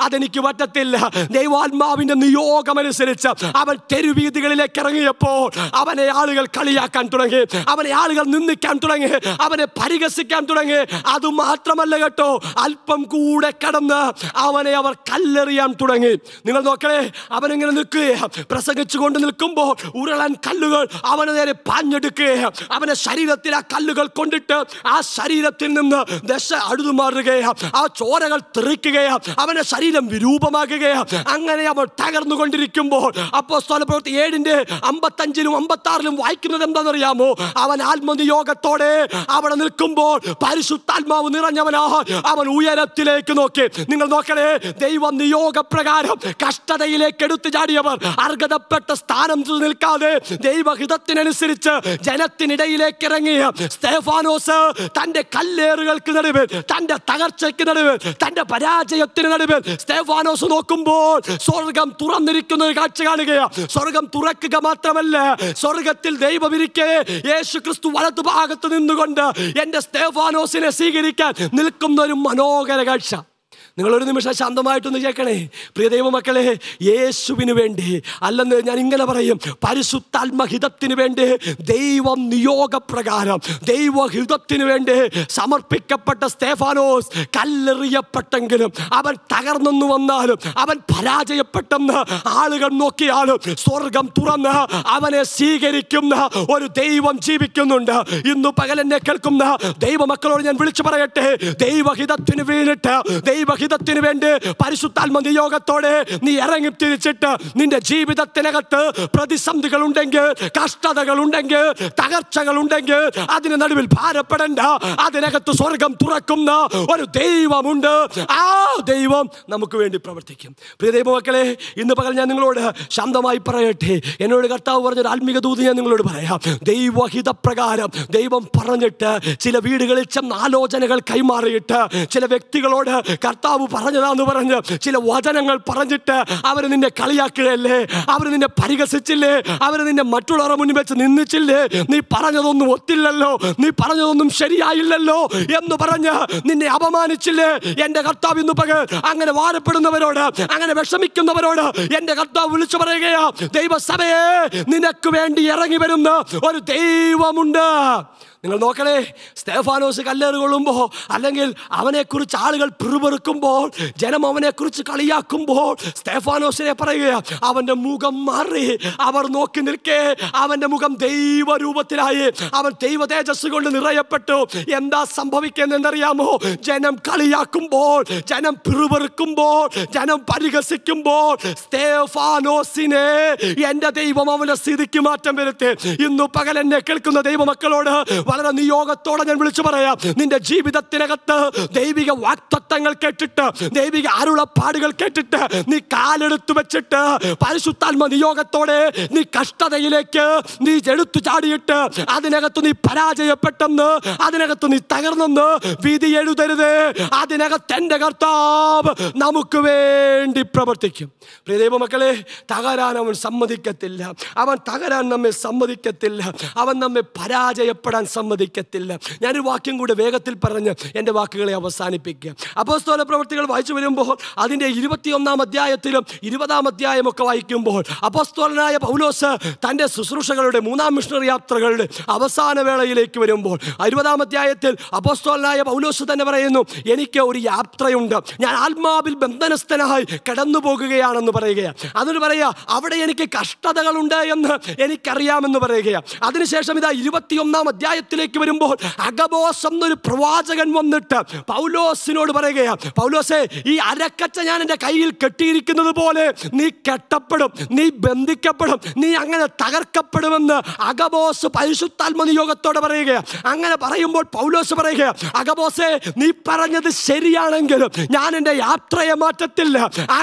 അതെനിക്ക് പറ്റത്തില്ല ദൈവാത്മാവിന്റെ നിയോഗമനുസരിച്ച് അവൻ തെരുവീതികളിലേക്ക് ഇറങ്ങിയപ്പോൾ അവനെ ആളുകൾ കളിയാക്കാൻ തുടങ്ങി അവനെ ആളുകൾ നിന്ദിക്കാൻ തുടങ്ങി അവനെ പരിഹസിക്കാൻ തുടങ്ങി അത് മാത്രമല്ല കേട്ടോ അല്പം കൂടെ കടന്ന് അവനെ അവർ കല്ലെറിയാൻ തുടങ്ങി നിങ്ങൾ നോക്കണേ അവനിങ്ങനെ നിൽക്കുകയാണ് പ്രസംഗിച്ചുകൊണ്ട് നിൽക്കുമ്പോൾ ഉരുളൻ കല്ലുകൾ അവന് നേരെ പാഞ്ഞെടുക്കുകയാണ് അവന്റെ ശരീരത്തിൽ ആ കല്ലുകൾ കൊണ്ടിട്ട് ആ ശരീരത്തിൽ നിന്ന് ദശ അഴുതുമാറുകയാണ് ആ ചോരകൾ തെറിക്കുകയാണ് അവന്റെ ശരീരം വിരൂപമാകുകയാണ് അങ്ങനെ അവൻ തകർന്നുകൊണ്ടിരിക്കുമ്പോൾ അപ്പോ സ്ഥലപ്രവൃത്തി ഏഴിന്റെ അമ്പത്തഞ്ചിലും അമ്പത്തി ആറിലും വായിക്കുന്നത് എന്താണെന്നറിയാമോ അവൻ ആത്മനിയോഗത്തോടെ അവിടെ നിൽക്കുമ്പോൾ പരിശുദ്ധാത്മാവ് നിറഞ്ഞവനാ അവൻ ഉയരത്തിലേക്ക് നോക്കി നിങ്ങൾ നോക്കണേ ദൈവം നിയോഗപ്രകാരം കഷ്ടതയിലേക്ക് എടുത്തു ചാടിയവർ അർഹതപ്പെട്ട സ്ഥാനം നിൽക്കാതെ ദൈവഹിതത്തിനനുസരിച്ച് ജനത്തിനിടയിലേക്ക് ഇറങ്ങിയ സ്തേഫാനോസ് തന്റെ കല്ലേറുകൾക്ക് നടുവിൽ തന്റെ തകർച്ചയ്ക്ക് നടുവിൽ തന്റെ പരാജയത്തിന് നടുവിൽ സ്തേഫാനോസ് നോക്കുമ്പോൾ സ്വർഗം തുറന്നിരിക്കുന്ന ഒരു കാഴ്ച കാണുകയാണ് സ്വർഗം തുറക്കുക മാത്രമല്ല സ്വർഗത്തിൽ ദൈവമിരിക്കെ യേശു ക്രിസ്തു വലതു ഭാഗത്ത് നിന്നുകൊണ്ട് എന്റെ സ്തേഫാനോസിനെ സ്വീകരിക്കാൻ നിൽക്കുന്ന ഒരു മനോഹര കാഴ്ച നിങ്ങൾ ഒരു നിമിഷം ശാന്തമായിട്ടൊന്ന് കേൾക്കണേ പ്രിയ ദൈവമക്കളെ യേശുവിന് വേണ്ടി അല്ലെന്ന് ഞാൻ ഇങ്ങനെ പറയും പരിശുദ്ധാത്മഹിതത്തിന് വേണ്ടി ദൈവം നിയോഗപ്രകാരം ദൈവഹിതത്തിന് വേണ്ടി സമർപ്പിക്കപ്പെട്ട സ്തേഫാനോസ് കല്ലെറിയപ്പെട്ടെങ്കിലും അവൻ തകർന്നെന്ന് വന്നാലും അവൻ പരാജയപ്പെട്ടെന്ന് ആളുകൾ നോക്കിയാലും സ്വർഗം തുറന്ന് അവനെ സ്വീകരിക്കുന്ന ഒരു ദൈവം ജീവിക്കുന്നുണ്ട് ഇന്ന് പകലെന്നെ കേൾക്കുന്ന ദൈവമക്കളോട് ഞാൻ വിളിച്ചു പറയട്ടെ ദൈവഹിതത്തിന് വീണിട്ട് ദൈവഹിതത്തിന് വേണ്ടി പരിശുദ്ധാത്മ നിയോഗത്തോടെ നീ ഇറങ്ങി തിരിച്ചിട്ട് നിന്റെ ജീവിതത്തിനകത്ത് പ്രതിസന്ധികൾ ഉണ്ടെങ്കിൽ കഷ്ടതകൾ ഉണ്ടെങ്കിൽ തകർച്ചകൾ ഉണ്ടെങ്കിൽ അതിന് നടുവിൽ ഭാരപ്പെടണ്ട അതിനകത്ത് സ്വർഗം തുറക്കുന്ന ഒരു ദൈവമുണ്ട് ആ ദൈവം നമുക്ക് വേണ്ടി പ്രവർത്തിക്കും പ്രിയ ദൈവമക്കളെ ഇന്ന് പകൽ ഞാൻ നിങ്ങളോട് ശാന്തമായി പറയട്ടെ എന്നോട് കർത്താവ് പറഞ്ഞൊരു ആത്മീക ദൂത് ഞാൻ നിങ്ങളോട് പറയാം ദൈവഹിത പ്രകാരം ദൈവം പറഞ്ഞിട്ട് ചില വീടുകളിൽ ചെന്ന് ആലോചനകൾ കൈമാറിയിട്ട് ചില വ്യക്തികളോട് കർത്താവ് പറഞ്ഞതാന്ന് പറഞ്ഞ് ചില വചനങ്ങൾ പറഞ്ഞിട്ട് അവർ നിന്നെ കളിയാക്കുകയല്ലേ അവർ നിന്നെ പരിഹസിച്ചില്ലേ അവർ നിന്നെ മറ്റുള്ളവരുടെ മുന്നിൽ വെച്ച് നിന്ദിച്ചില്ലേ നീ പറഞ്ഞതൊന്നും ഒത്തില്ലല്ലോ നീ പറഞ്ഞതൊന്നും ശരിയായില്ലല്ലോ എന്ന് പറഞ്ഞ് നിന്നെ അപമാനിച്ചില്ലേ എന്റെ കർത്താവ് ഇന്ന് പകൽ അങ്ങനെ വാരപ്പെടുന്നവരോട് അങ്ങനെ വിഷമിക്കുന്നവരോട് എന്റെ കർത്താവ് വിളിച്ചു പറയുകയാ ദൈവസഭയെ നിനക്ക് വേണ്ടി ഇറങ്ങി വരുന്ന ഒരു ദൈവമുണ്ട് നിങ്ങൾ നോക്കണേ സ്തേഫാനോസ് കല്ലേറ് കൊള്ളുമ്പോൾ അല്ലെങ്കിൽ അവനെക്കുറിച്ച് ആളുകൾ പിറുപിറുക്കുമ്പോൾ ജനം അവനെക്കുറിച്ച് കളിയാക്കുമ്പോൾ സ്തേഫാനോസിനെ പറയുക അവൻ്റെ മുഖം മാറി അവർ നോക്കി നിൽക്കേ അവൻ്റെ മുഖം ദൈവരൂപത്തിലായി അവൻ ദൈവ തേജസ് കൊണ്ട് നിറയപ്പെട്ടു എന്താ സംഭവിക്കുന്നതെന്നറിയാമോ ജനം കളിയാക്കുമ്പോൾ ജനം പിറുപിറുക്കുമ്പോൾ ജനം പരിഹസിക്കുമ്പോൾ സ്തേഫാനോസിനെ എൻ്റെ ദൈവം അവന്റെ സ്ഥിതിക്ക് മാറ്റം വരുത്തി ഇന്നു പകൽ എന്നെ കേൾക്കുന്ന ദൈവമക്കളോട് വളരെ നിയോഗത്തോടെ ഞാൻ വിളിച്ചു പറയാം നിന്റെ ജീവിതത്തിനകത്ത് ദൈവിക വാക്തത്വങ്ങൾ കേട്ടിട്ട് ദൈവിക അരുളപ്പാടുകൾ കേട്ടിട്ട് നീ കാലെടുത്തു വെച്ചിട്ട് പരിശുദ്ധാത്മ നിയോഗത്തോടെ നീ കഷ്ടതയിലേക്ക് നീ എടുത്തു ചാടിയിട്ട് അതിനകത്ത് നീ പരാജയപ്പെട്ടെന്ന് അതിനകത്ത് നീ തകർന്നെന്ന് വിധി എഴുതരുത് അതിനകത്ത് എൻ്റെ കർത്താവ് നമുക്ക് വേണ്ടി പ്രവർത്തിക്കും പ്രിയ ദൈവമക്കളെ തകരാൻ അവൻ സമ്മതിക്കത്തില്ല അവൻ തകരാൻ നമ്മെ സമ്മതിക്കത്തില്ല അവൻ നമ്മെ പരാജയപ്പെടാൻ സമ്മതിക്കത്തില്ല ഞാനൊരു വാക്യം കൂടെ വേഗത്തിൽ പറഞ്ഞ് എൻ്റെ വാക്കുകളെ അവസാനിപ്പിക്കുക അപ്പോസ്തോല പ്രവൃത്തികൾ വായിച്ചു വരുമ്പോൾ അതിൻ്റെ ഇരുപത്തിയൊന്നാം അധ്യായത്തിലും ഇരുപതാം അധ്യായമൊക്കെ വായിക്കുമ്പോൾ അപ്പോസ്തോലനായ പൗലോസ് തൻ്റെ ശുശ്രൂഷകളുടെ മൂന്നാം മിഷണറി യാത്രകളുടെ അവസാന വേളയിലേക്ക് വരുമ്പോൾ ഇരുപതാം അധ്യായത്തിൽ അപ്പോസ്തോലനായ പൗലോസ് തന്നെ പറയുന്നു എനിക്ക് ഒരു യാത്രയുണ്ട് ഞാൻ ആത്മാവിൽ ബന്ധനസ്ഥനായി കടന്നു പോകുകയാണെന്ന് പറയുകയാണ് അതിന് പറയാ അവിടെ എനിക്ക് കഷ്ടതകളുണ്ട് എന്ന് എനിക്കറിയാമെന്ന് പറയുകയാണ് അതിനുശേഷം ഇതാ ഇരുപത്തിയൊന്നാം അധ്യായത്തിലേക്ക് വരുമ്പോൾ അഗബോസ് എന്നൊരു പ്രവാചകൻ വന്നിട്ട് പൗലോസിനോട് പറയുകയാണ് പൗലോസെ ഈ അരക്കച്ച ഞാൻ എൻ്റെ കയ്യിൽ കെട്ടിയിരിക്കുന്നത് പോലെ നീ കെട്ടപ്പെടും നീ ബന്ധിക്കപ്പെടും നീ അങ്ങനെ തകർക്കപ്പെടുമെന്ന് അഗബോസ് പരിശുദ്ധാത്മ നിയോഗത്തോടെ പറയുകയാണ് അങ്ങനെ പറയുമ്പോൾ പൗലോസ് പറയുക അഗബോസെ നീ പറഞ്ഞത് ശരിയാണെങ്കിലും ഞാൻ എൻ്റെ യാത്രയെ മാറ്റത്തില്ല ആ കഷ്ട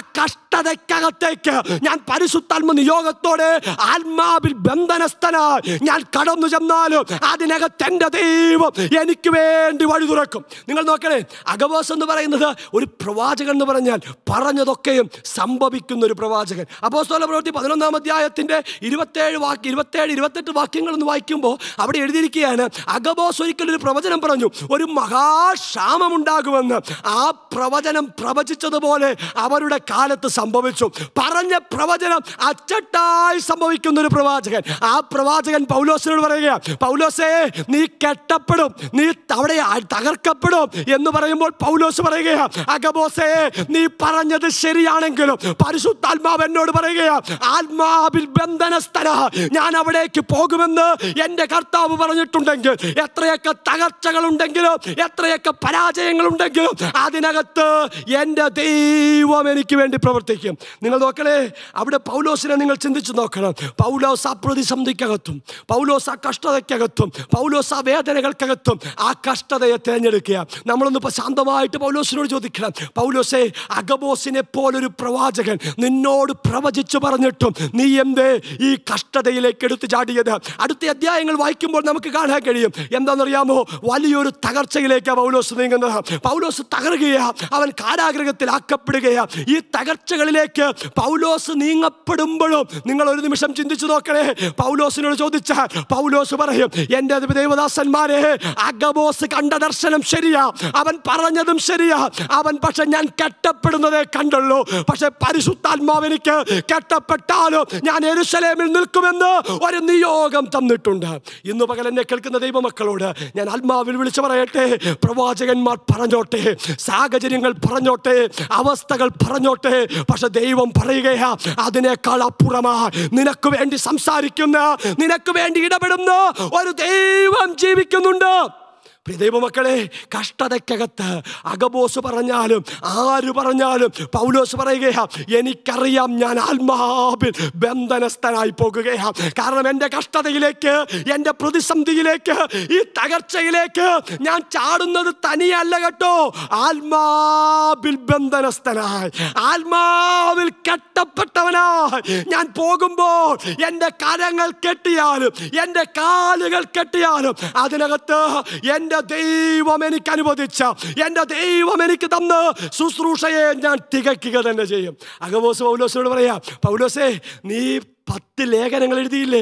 കഷ്ടതയ്ക്കകത്തേക്ക് ഞാൻ പരിശുദ്ധാത്മ നിയോഗത്തോടെ ആത്മാവിൽ ബന്ധനസ്ഥനായി ഞാൻ കടന്നു ചെന്നാലും അതിനകത്ത് എൻ്റെ ദൈവം എനിക്ക് വേണ്ടി വഴി തുറക്കും നിങ്ങൾ നോക്കണേ അഗബോസ് എന്ന് പറയുന്നത് ഒരു പ്രവാചകൻ എന്ന് പറഞ്ഞാൽ പറഞ്ഞതൊക്കെയും സംഭവിക്കുന്ന ഒരു പ്രവാചകൻ അപ്പോസ്തല പ്രവൃത്തി പതിനൊന്നാം അധ്യായത്തിന്റെ ഇരുപത്തേഴ് വാക്യ ഇരുപത്തേഴ് ഇരുപത്തെട്ട് വാക്യങ്ങൾ ഒന്ന് വായിക്കുമ്പോൾ അവിടെ എഴുതിയിരിക്കുകയാണ് അഗബോസ് ഒരിക്കൽ ഒരു പ്രവചനം പറഞ്ഞു ഒരു മഹാക്ഷാമം ഉണ്ടാകുമെന്ന് ആ പ്രവചനം പ്രവചിച്ചതുപോലെ അവരുടെ കാലത്ത് സംഭവിച്ചു പറഞ്ഞ പ്രവചനം അച്ചട്ടായി സംഭവിക്കുന്ന ഒരു പ്രവാചകൻ ആ പ്രവാചകൻ പൗലോസിനോട് പറയുക പൗലോസേ നീ കെട്ടപ്പെടും നീ അവിടെ തകർക്കപ്പെടും എന്ന് പറയുമ്പോൾ പൗലോസ് പറയുകയാ അഗബോസേ നീ പറഞ്ഞത് ശരിയാണെങ്കിലും പരിശുദ്ധാത്മാവ് എന്നോട് പറയുകയാ ആത്മാവിൽ ബന്ധനസ്ഥന ഞാൻ അവിടേക്ക് പോകുമെന്ന് എൻ്റെ കർത്താവ് പറഞ്ഞിട്ടുണ്ടെങ്കിൽ എത്രയൊക്കെ തകർച്ചകൾ ഉണ്ടെങ്കിലും എത്രയൊക്കെ പരാജയങ്ങൾ ഉണ്ടെങ്കിലും അതിനകത്ത് എൻ്റെ ദൈവം എനിക്ക് വേണ്ടി പ്രവർത്തിക്കും നിങ്ങൾ നോക്കണേ അവിടെ പൗലോസിനെ നിങ്ങൾ ചിന്തിച്ചു നോക്കണം പൗലോസ് ആ പ്രതിസന്ധിക്കകത്തും പൗലോസ് ആ കഷ്ടതയ്ക്കകത്തും പൗലോസ് ആ വേദനകൾക്കകത്തും ആ കഷ്ടതയെ തിരഞ്ഞെടുക്കുക നമ്മളൊന്ന് ഇപ്പൊ ശാന്തമായിട്ട് പൗലോസിനോട് ചോദിക്കണം പൗലോസെ അഗബോസിനെ പോലൊരു പ്രവാചകൻ നിന്നോട് പ്രവചിച്ചു പറഞ്ഞിട്ടും നീ എന്തേ ഈ കഷ്ടതയിലേക്ക് എടുത്തു ചാടിയത് അടുത്ത അധ്യായങ്ങൾ വായിക്കുമ്പോൾ നമുക്ക് കാണാൻ കഴിയും എന്താണെന്നറിയാമോ വലിയൊരു തകർച്ചയിലേക്ക് പൗലോസ് നീങ്ങുന്നത് പൗലോസ് തകരുകയാ അവൻ കാരാഗ്രഹത്തിൽ ആക്കപ്പെടുകയാ ഈ തകർച്ചകളിലേക്ക് പൗലോസ് നീങ്ങപ്പെടുമ്പോഴും നിങ്ങൾ ഒരു നിമിഷം ചിന്തിച്ചു നോക്കണേ പൗലോസിനോട് ചോദിച്ചാൽ പൗലോസ് പറയും എൻ്റെ ദേവദാസന്മാരെ അഗബോസ് കണ്ട ദർശനം ശരിയാ അവൻ പറഞ്ഞതും ശരിയാ അവൻ പക്ഷെ ഞാൻ കെട്ടപ്പെടുന്നതേ കണ്ടുള്ളൂ പക്ഷെ പരിശുദ്ധാത്മാവ് എനിക്ക് കെട്ടപ്പെട്ടാലും ഞാൻ എരുസലേമിൽ നിൽക്കുമെന്ന് ഒരു നിയോഗം തന്നിട്ടുണ്ട് ഇന്ന് പകൽ എന്നെ കേൾക്കുന്ന ദൈവമക്കളോട് ഞാൻ ആത്മാവിൽ വിളിച്ചു പറയട്ടെ പ്രവാചകന്മാർ പറഞ്ഞോട്ടെ സാഹചര്യങ്ങൾ പറഞ്ഞോട്ടെ അവസ്ഥകൾ പറഞ്ഞോട്ടെ പക്ഷെ ദൈവം പറയുകയാ അതിനേക്കാൾ അപ്പുറമാ നിനക്ക് വേണ്ടി സംസാരിക്കുന്ന നിനക്ക് വേണ്ടി ഇടപെടുന്ന ഒരു ദൈവം ജീവിക്കുന്നുണ്ട് പ്രിയ ദൈവമക്കളെ കഷ്ടതയ്ക്കകത്ത് അഗബോസ് പറഞ്ഞാലും ആര് പറഞ്ഞാലും പൗലോസ് പറയുകയാ എനിക്കറിയാം ഞാൻ ആത്മാവിൽ ബന്ധനസ്ഥനായി പോകുകയാ കാരണം എൻ്റെ കഷ്ടതയിലേക്ക് എൻ്റെ പ്രതിസന്ധിയിലേക്ക് ഈ തകർച്ചയിലേക്ക് ഞാൻ ചാടുന്നത് തനിയല്ല കേട്ടോ ആത്മാവിൽ ബന്ധനസ്ഥനായി ആത്മാവിൽ കെട്ടപ്പെട്ടവനായി ഞാൻ പോകുമ്പോൾ എൻ്റെ കരങ്ങൾ കെട്ടിയാലും എൻ്റെ കാലുകൾ കെട്ടിയാലും അതിനകത്ത് എൻ്റെ ദൈവം എനിക്ക് അനുവദിച്ച എൻ്റെ ദൈവം എനിക്ക് തന്ന് ശുശ്രൂഷയെ ഞാൻ തികയ്ക്കുക തന്നെ ചെയ്യും അഗബോസ് പൗലോസിനോട് പറയാ പൗലോസേ നീ പത്ത് ലേഖനങ്ങൾ എഴുതിയില്ലേ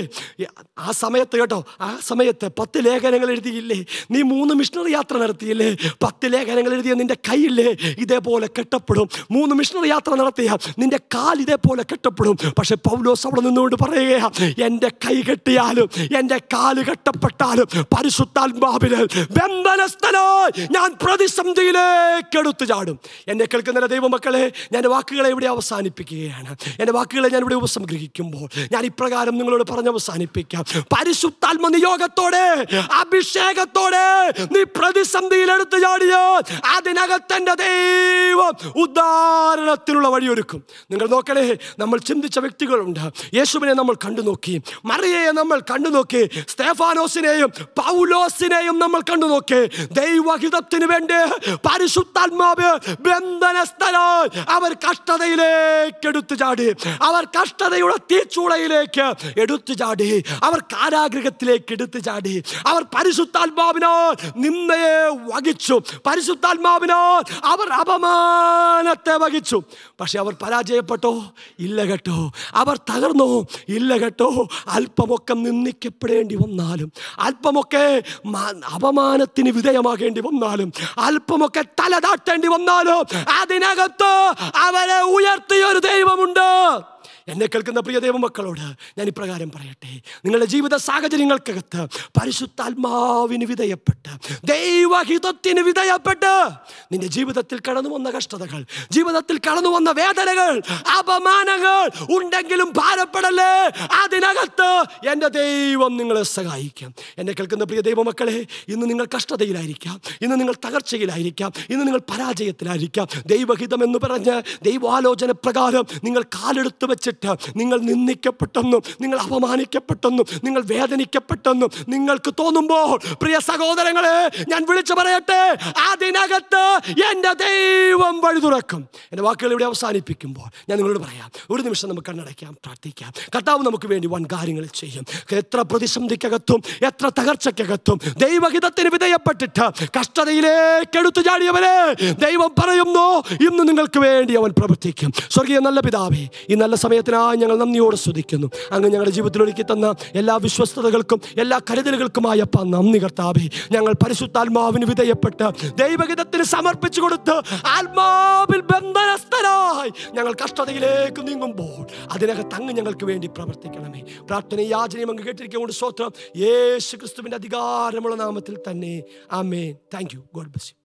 ആ സമയത്ത് കേട്ടോ ആ സമയത്ത് പത്ത് ലേഖനങ്ങൾ എഴുതിയില്ലേ നീ മൂന്ന് മിഷണറി യാത്ര നടത്തിയില്ലേ പത്ത് ലേഖനങ്ങൾ എഴുതിയ നിന്റെ കൈയില്ലേ ഇതേപോലെ കെട്ടപ്പെടും മൂന്ന് മിഷണറി യാത്ര നടത്തിയ നിന്റെ കാൽ ഇതേപോലെ കെട്ടപ്പെടും പക്ഷെ പൗലോസ് അവിടെ നിന്നുകൊണ്ട് പറയുകയാ എൻ്റെ കൈ കെട്ടിയാലും എൻ്റെ കാല് കെട്ടപ്പെട്ടാലും പരിശുദ്ധാത്മാവിന് ബന്ധനസ്ഥനായി ഞാൻ പ്രതിസന്ധിയിലേക്ക് എടുത്തു ചാടും എന്നെ കേൾക്കുന്ന ദൈവമക്കളെ ഞാൻ വാക്കുകളെ ഇവിടെ അവസാനിപ്പിക്കുകയാണ് എൻ്റെ വാക്കുകളെ ഞാൻ ഇവിടെ ഉപസംഗ്രഹിക്കുമ്പോൾ ഞാൻ ഇപ്രകാരം നിങ്ങളോട് പറഞ്ഞ് അവസാനിപ്പിക്കാം പരിശുദ്ധാത്മ നിയോഗത്തോടെ അഭിഷേകത്തോടെ നീ പ്രതിസന്ധിയിൽ എടുത്തു ചാടിയാൽ അതിനകത്തെന്റെ ദൈവം ഉദാഹരണത്തിനുള്ള വഴിയൊരുക്കും നിങ്ങൾ നോക്കണേ നമ്മൾ ചിന്തിച്ച വ്യക്തികളുണ്ട് യേശുവിനെ നമ്മൾ കണ്ടു നോക്കി മറിയയെ നമ്മൾ കണ്ടു നോക്കി സ്തേഫാനോസിനെയും പൗലോസിനെയും നമ്മൾ കണ്ടു നോക്കി ദൈവഹിതത്തിന് വേണ്ടി പരിശുദ്ധാത്മാവ് ബന്ധനസ്ഥനായി അവർ കഷ്ടതയിലേക്ക് എടുത്തു ചാടി അവർ കഷ്ടതയുടെ തീച്ചൂളയിലേക്ക് എടുത്തു ചാടി അവർ കാരാഗ്രഹത്തിലേക്ക് എടുത്തു ചാടി അവർ പരിശുദ്ധാത്മാവിനാൽ നിന്നയെ വഹിച്ചു പരിശുദ്ധാത്മാവിനാൽ അവർ അപമാനത്തെ വഹിച്ചു പക്ഷെ അവർ പരാജയപ്പെട്ടോ ഇല്ല കേട്ടോ അവർ തകർന്നോ ഇല്ല കേട്ടോ അല്പമൊക്കെ നിന്ദിക്കപ്പെടേണ്ടി വന്നാലും അല്പമൊക്കെ മ- അപമാനത്തിന് വിധേയമാകേണ്ടി വന്നാലും അല്പമൊക്കെ തല താട്ടേണ്ടി വന്നാലും അതിനകത്ത് അവരെ ഉയർത്തിയ ഒരു ദൈവമുണ്ട് എന്നെ കേൾക്കുന്ന പ്രിയ ദൈവമക്കളോട് ഞാൻ ഇപ്രകാരം പറയട്ടെ നിങ്ങളുടെ ജീവിത സാഹചര്യങ്ങൾക്കകത്ത് പരിശുദ്ധാത്മാവിന് വിധേയപ്പെട്ട് ദൈവഹിതത്തിന് വിധേയപ്പെട്ട് നിന്റെ ജീവിതത്തിൽ കടന്നു വന്ന കഷ്ടതകൾ ജീവിതത്തിൽ കടന്നു വന്ന വേദനകൾ അപമാനങ്ങൾ ഉണ്ടെങ്കിലും ഭാരപ്പെടല്ലേ അതിനകത്ത് എൻ്റെ ദൈവം നിങ്ങളെ സഹായിക്കാം എന്നെ കേൾക്കുന്ന പ്രിയ ദൈവമക്കളെ ഇന്ന് നിങ്ങൾ കഷ്ടതയിലായിരിക്കാം ഇന്ന് നിങ്ങൾ തകർച്ചയിലായിരിക്കാം ഇന്ന് നിങ്ങൾ പരാജയത്തിലായിരിക്കാം ദൈവഹിതം എന്ന് പറഞ്ഞ് ദൈവാലോചന പ്രകാരം നിങ്ങൾ കാലെടുത്ത് വെച്ചിട്ട് വിളിച്ചിട്ട് നിങ്ങൾ നിന്ദിക്കപ്പെട്ടെന്നും നിങ്ങൾ അപമാനിക്കപ്പെട്ടെന്നും നിങ്ങൾ വേദനിക്കപ്പെട്ടെന്നും നിങ്ങൾക്ക് തോന്നുമ്പോൾ പ്രിയ സഹോദരങ്ങളെ ഞാൻ വിളിച്ചു പറയട്ടെ അതിനകത്ത് എൻ്റെ ദൈവം വഴി തുറക്കും എൻ്റെ വാക്കുകൾ ഇവിടെ അവസാനിപ്പിക്കുമ്പോൾ ഞാൻ നിങ്ങളോട് പറയാം ഒരു നിമിഷം നമുക്ക് കണ്ണടയ്ക്കാം പ്രാർത്ഥിക്കാം കർത്താവ് നമുക്ക് വേണ്ടി വൻ കാര്യങ്ങൾ ചെയ്യും എത്ര പ്രതിസന്ധിക്കകത്തും എത്ര തകർച്ചയ്ക്കകത്തും ദൈവഹിതത്തിന് വിധേയപ്പെട്ടിട്ട് കഷ്ടതയിലേക്ക് എടുത്തു ചാടിയവരെ ദൈവം പറയുന്നു ഇന്ന് നിങ്ങൾക്ക് വേണ്ടി അവൻ പ്രവർത്തിക്കും സ്വർഗീയ നല്ല പിതാവേ ഈ നല്ല സമയത്തിനായി ഞങ്ങൾ നന്ദിയോടെ സ്തുതിക്കുന്നു അങ്ങ് ഞങ്ങളുടെ ജീവിതത്തിൽ ഒരുക്കി തന്ന എല്ലാ വിശ്വസ്തതകൾക്കും എല്ലാ കരുതലുകൾക്കുമായി അപ്പ നന്ദി കർത്താവേ ഞങ്ങൾ പരിശുദ്ധാത്മാവിന് വിധേയപ്പെട്ട് ദൈവഹിതത്തിന് സമർപ്പിച്ചു കൊടുത്ത് ആത്മാവിൽ ബന്ധനസ്ഥരായി ഞങ്ങൾ കഷ്ടതയിലേക്ക് നീങ്ങുമ്പോൾ അതിനകത്ത് അങ്ങ് ഞങ്ങൾക്ക് വേണ്ടി പ്രവർത്തിക്കണമേ പ്രാർത്ഥന യാചനയും അങ്ങ് കേട്ടിരിക്കൊണ്ട് സ്വത്രം യേശു ക്രിസ്തുവിന്റെ അധികാരമുള്ള നാമത്തിൽ തന്നെ ആമേ thank you God bless U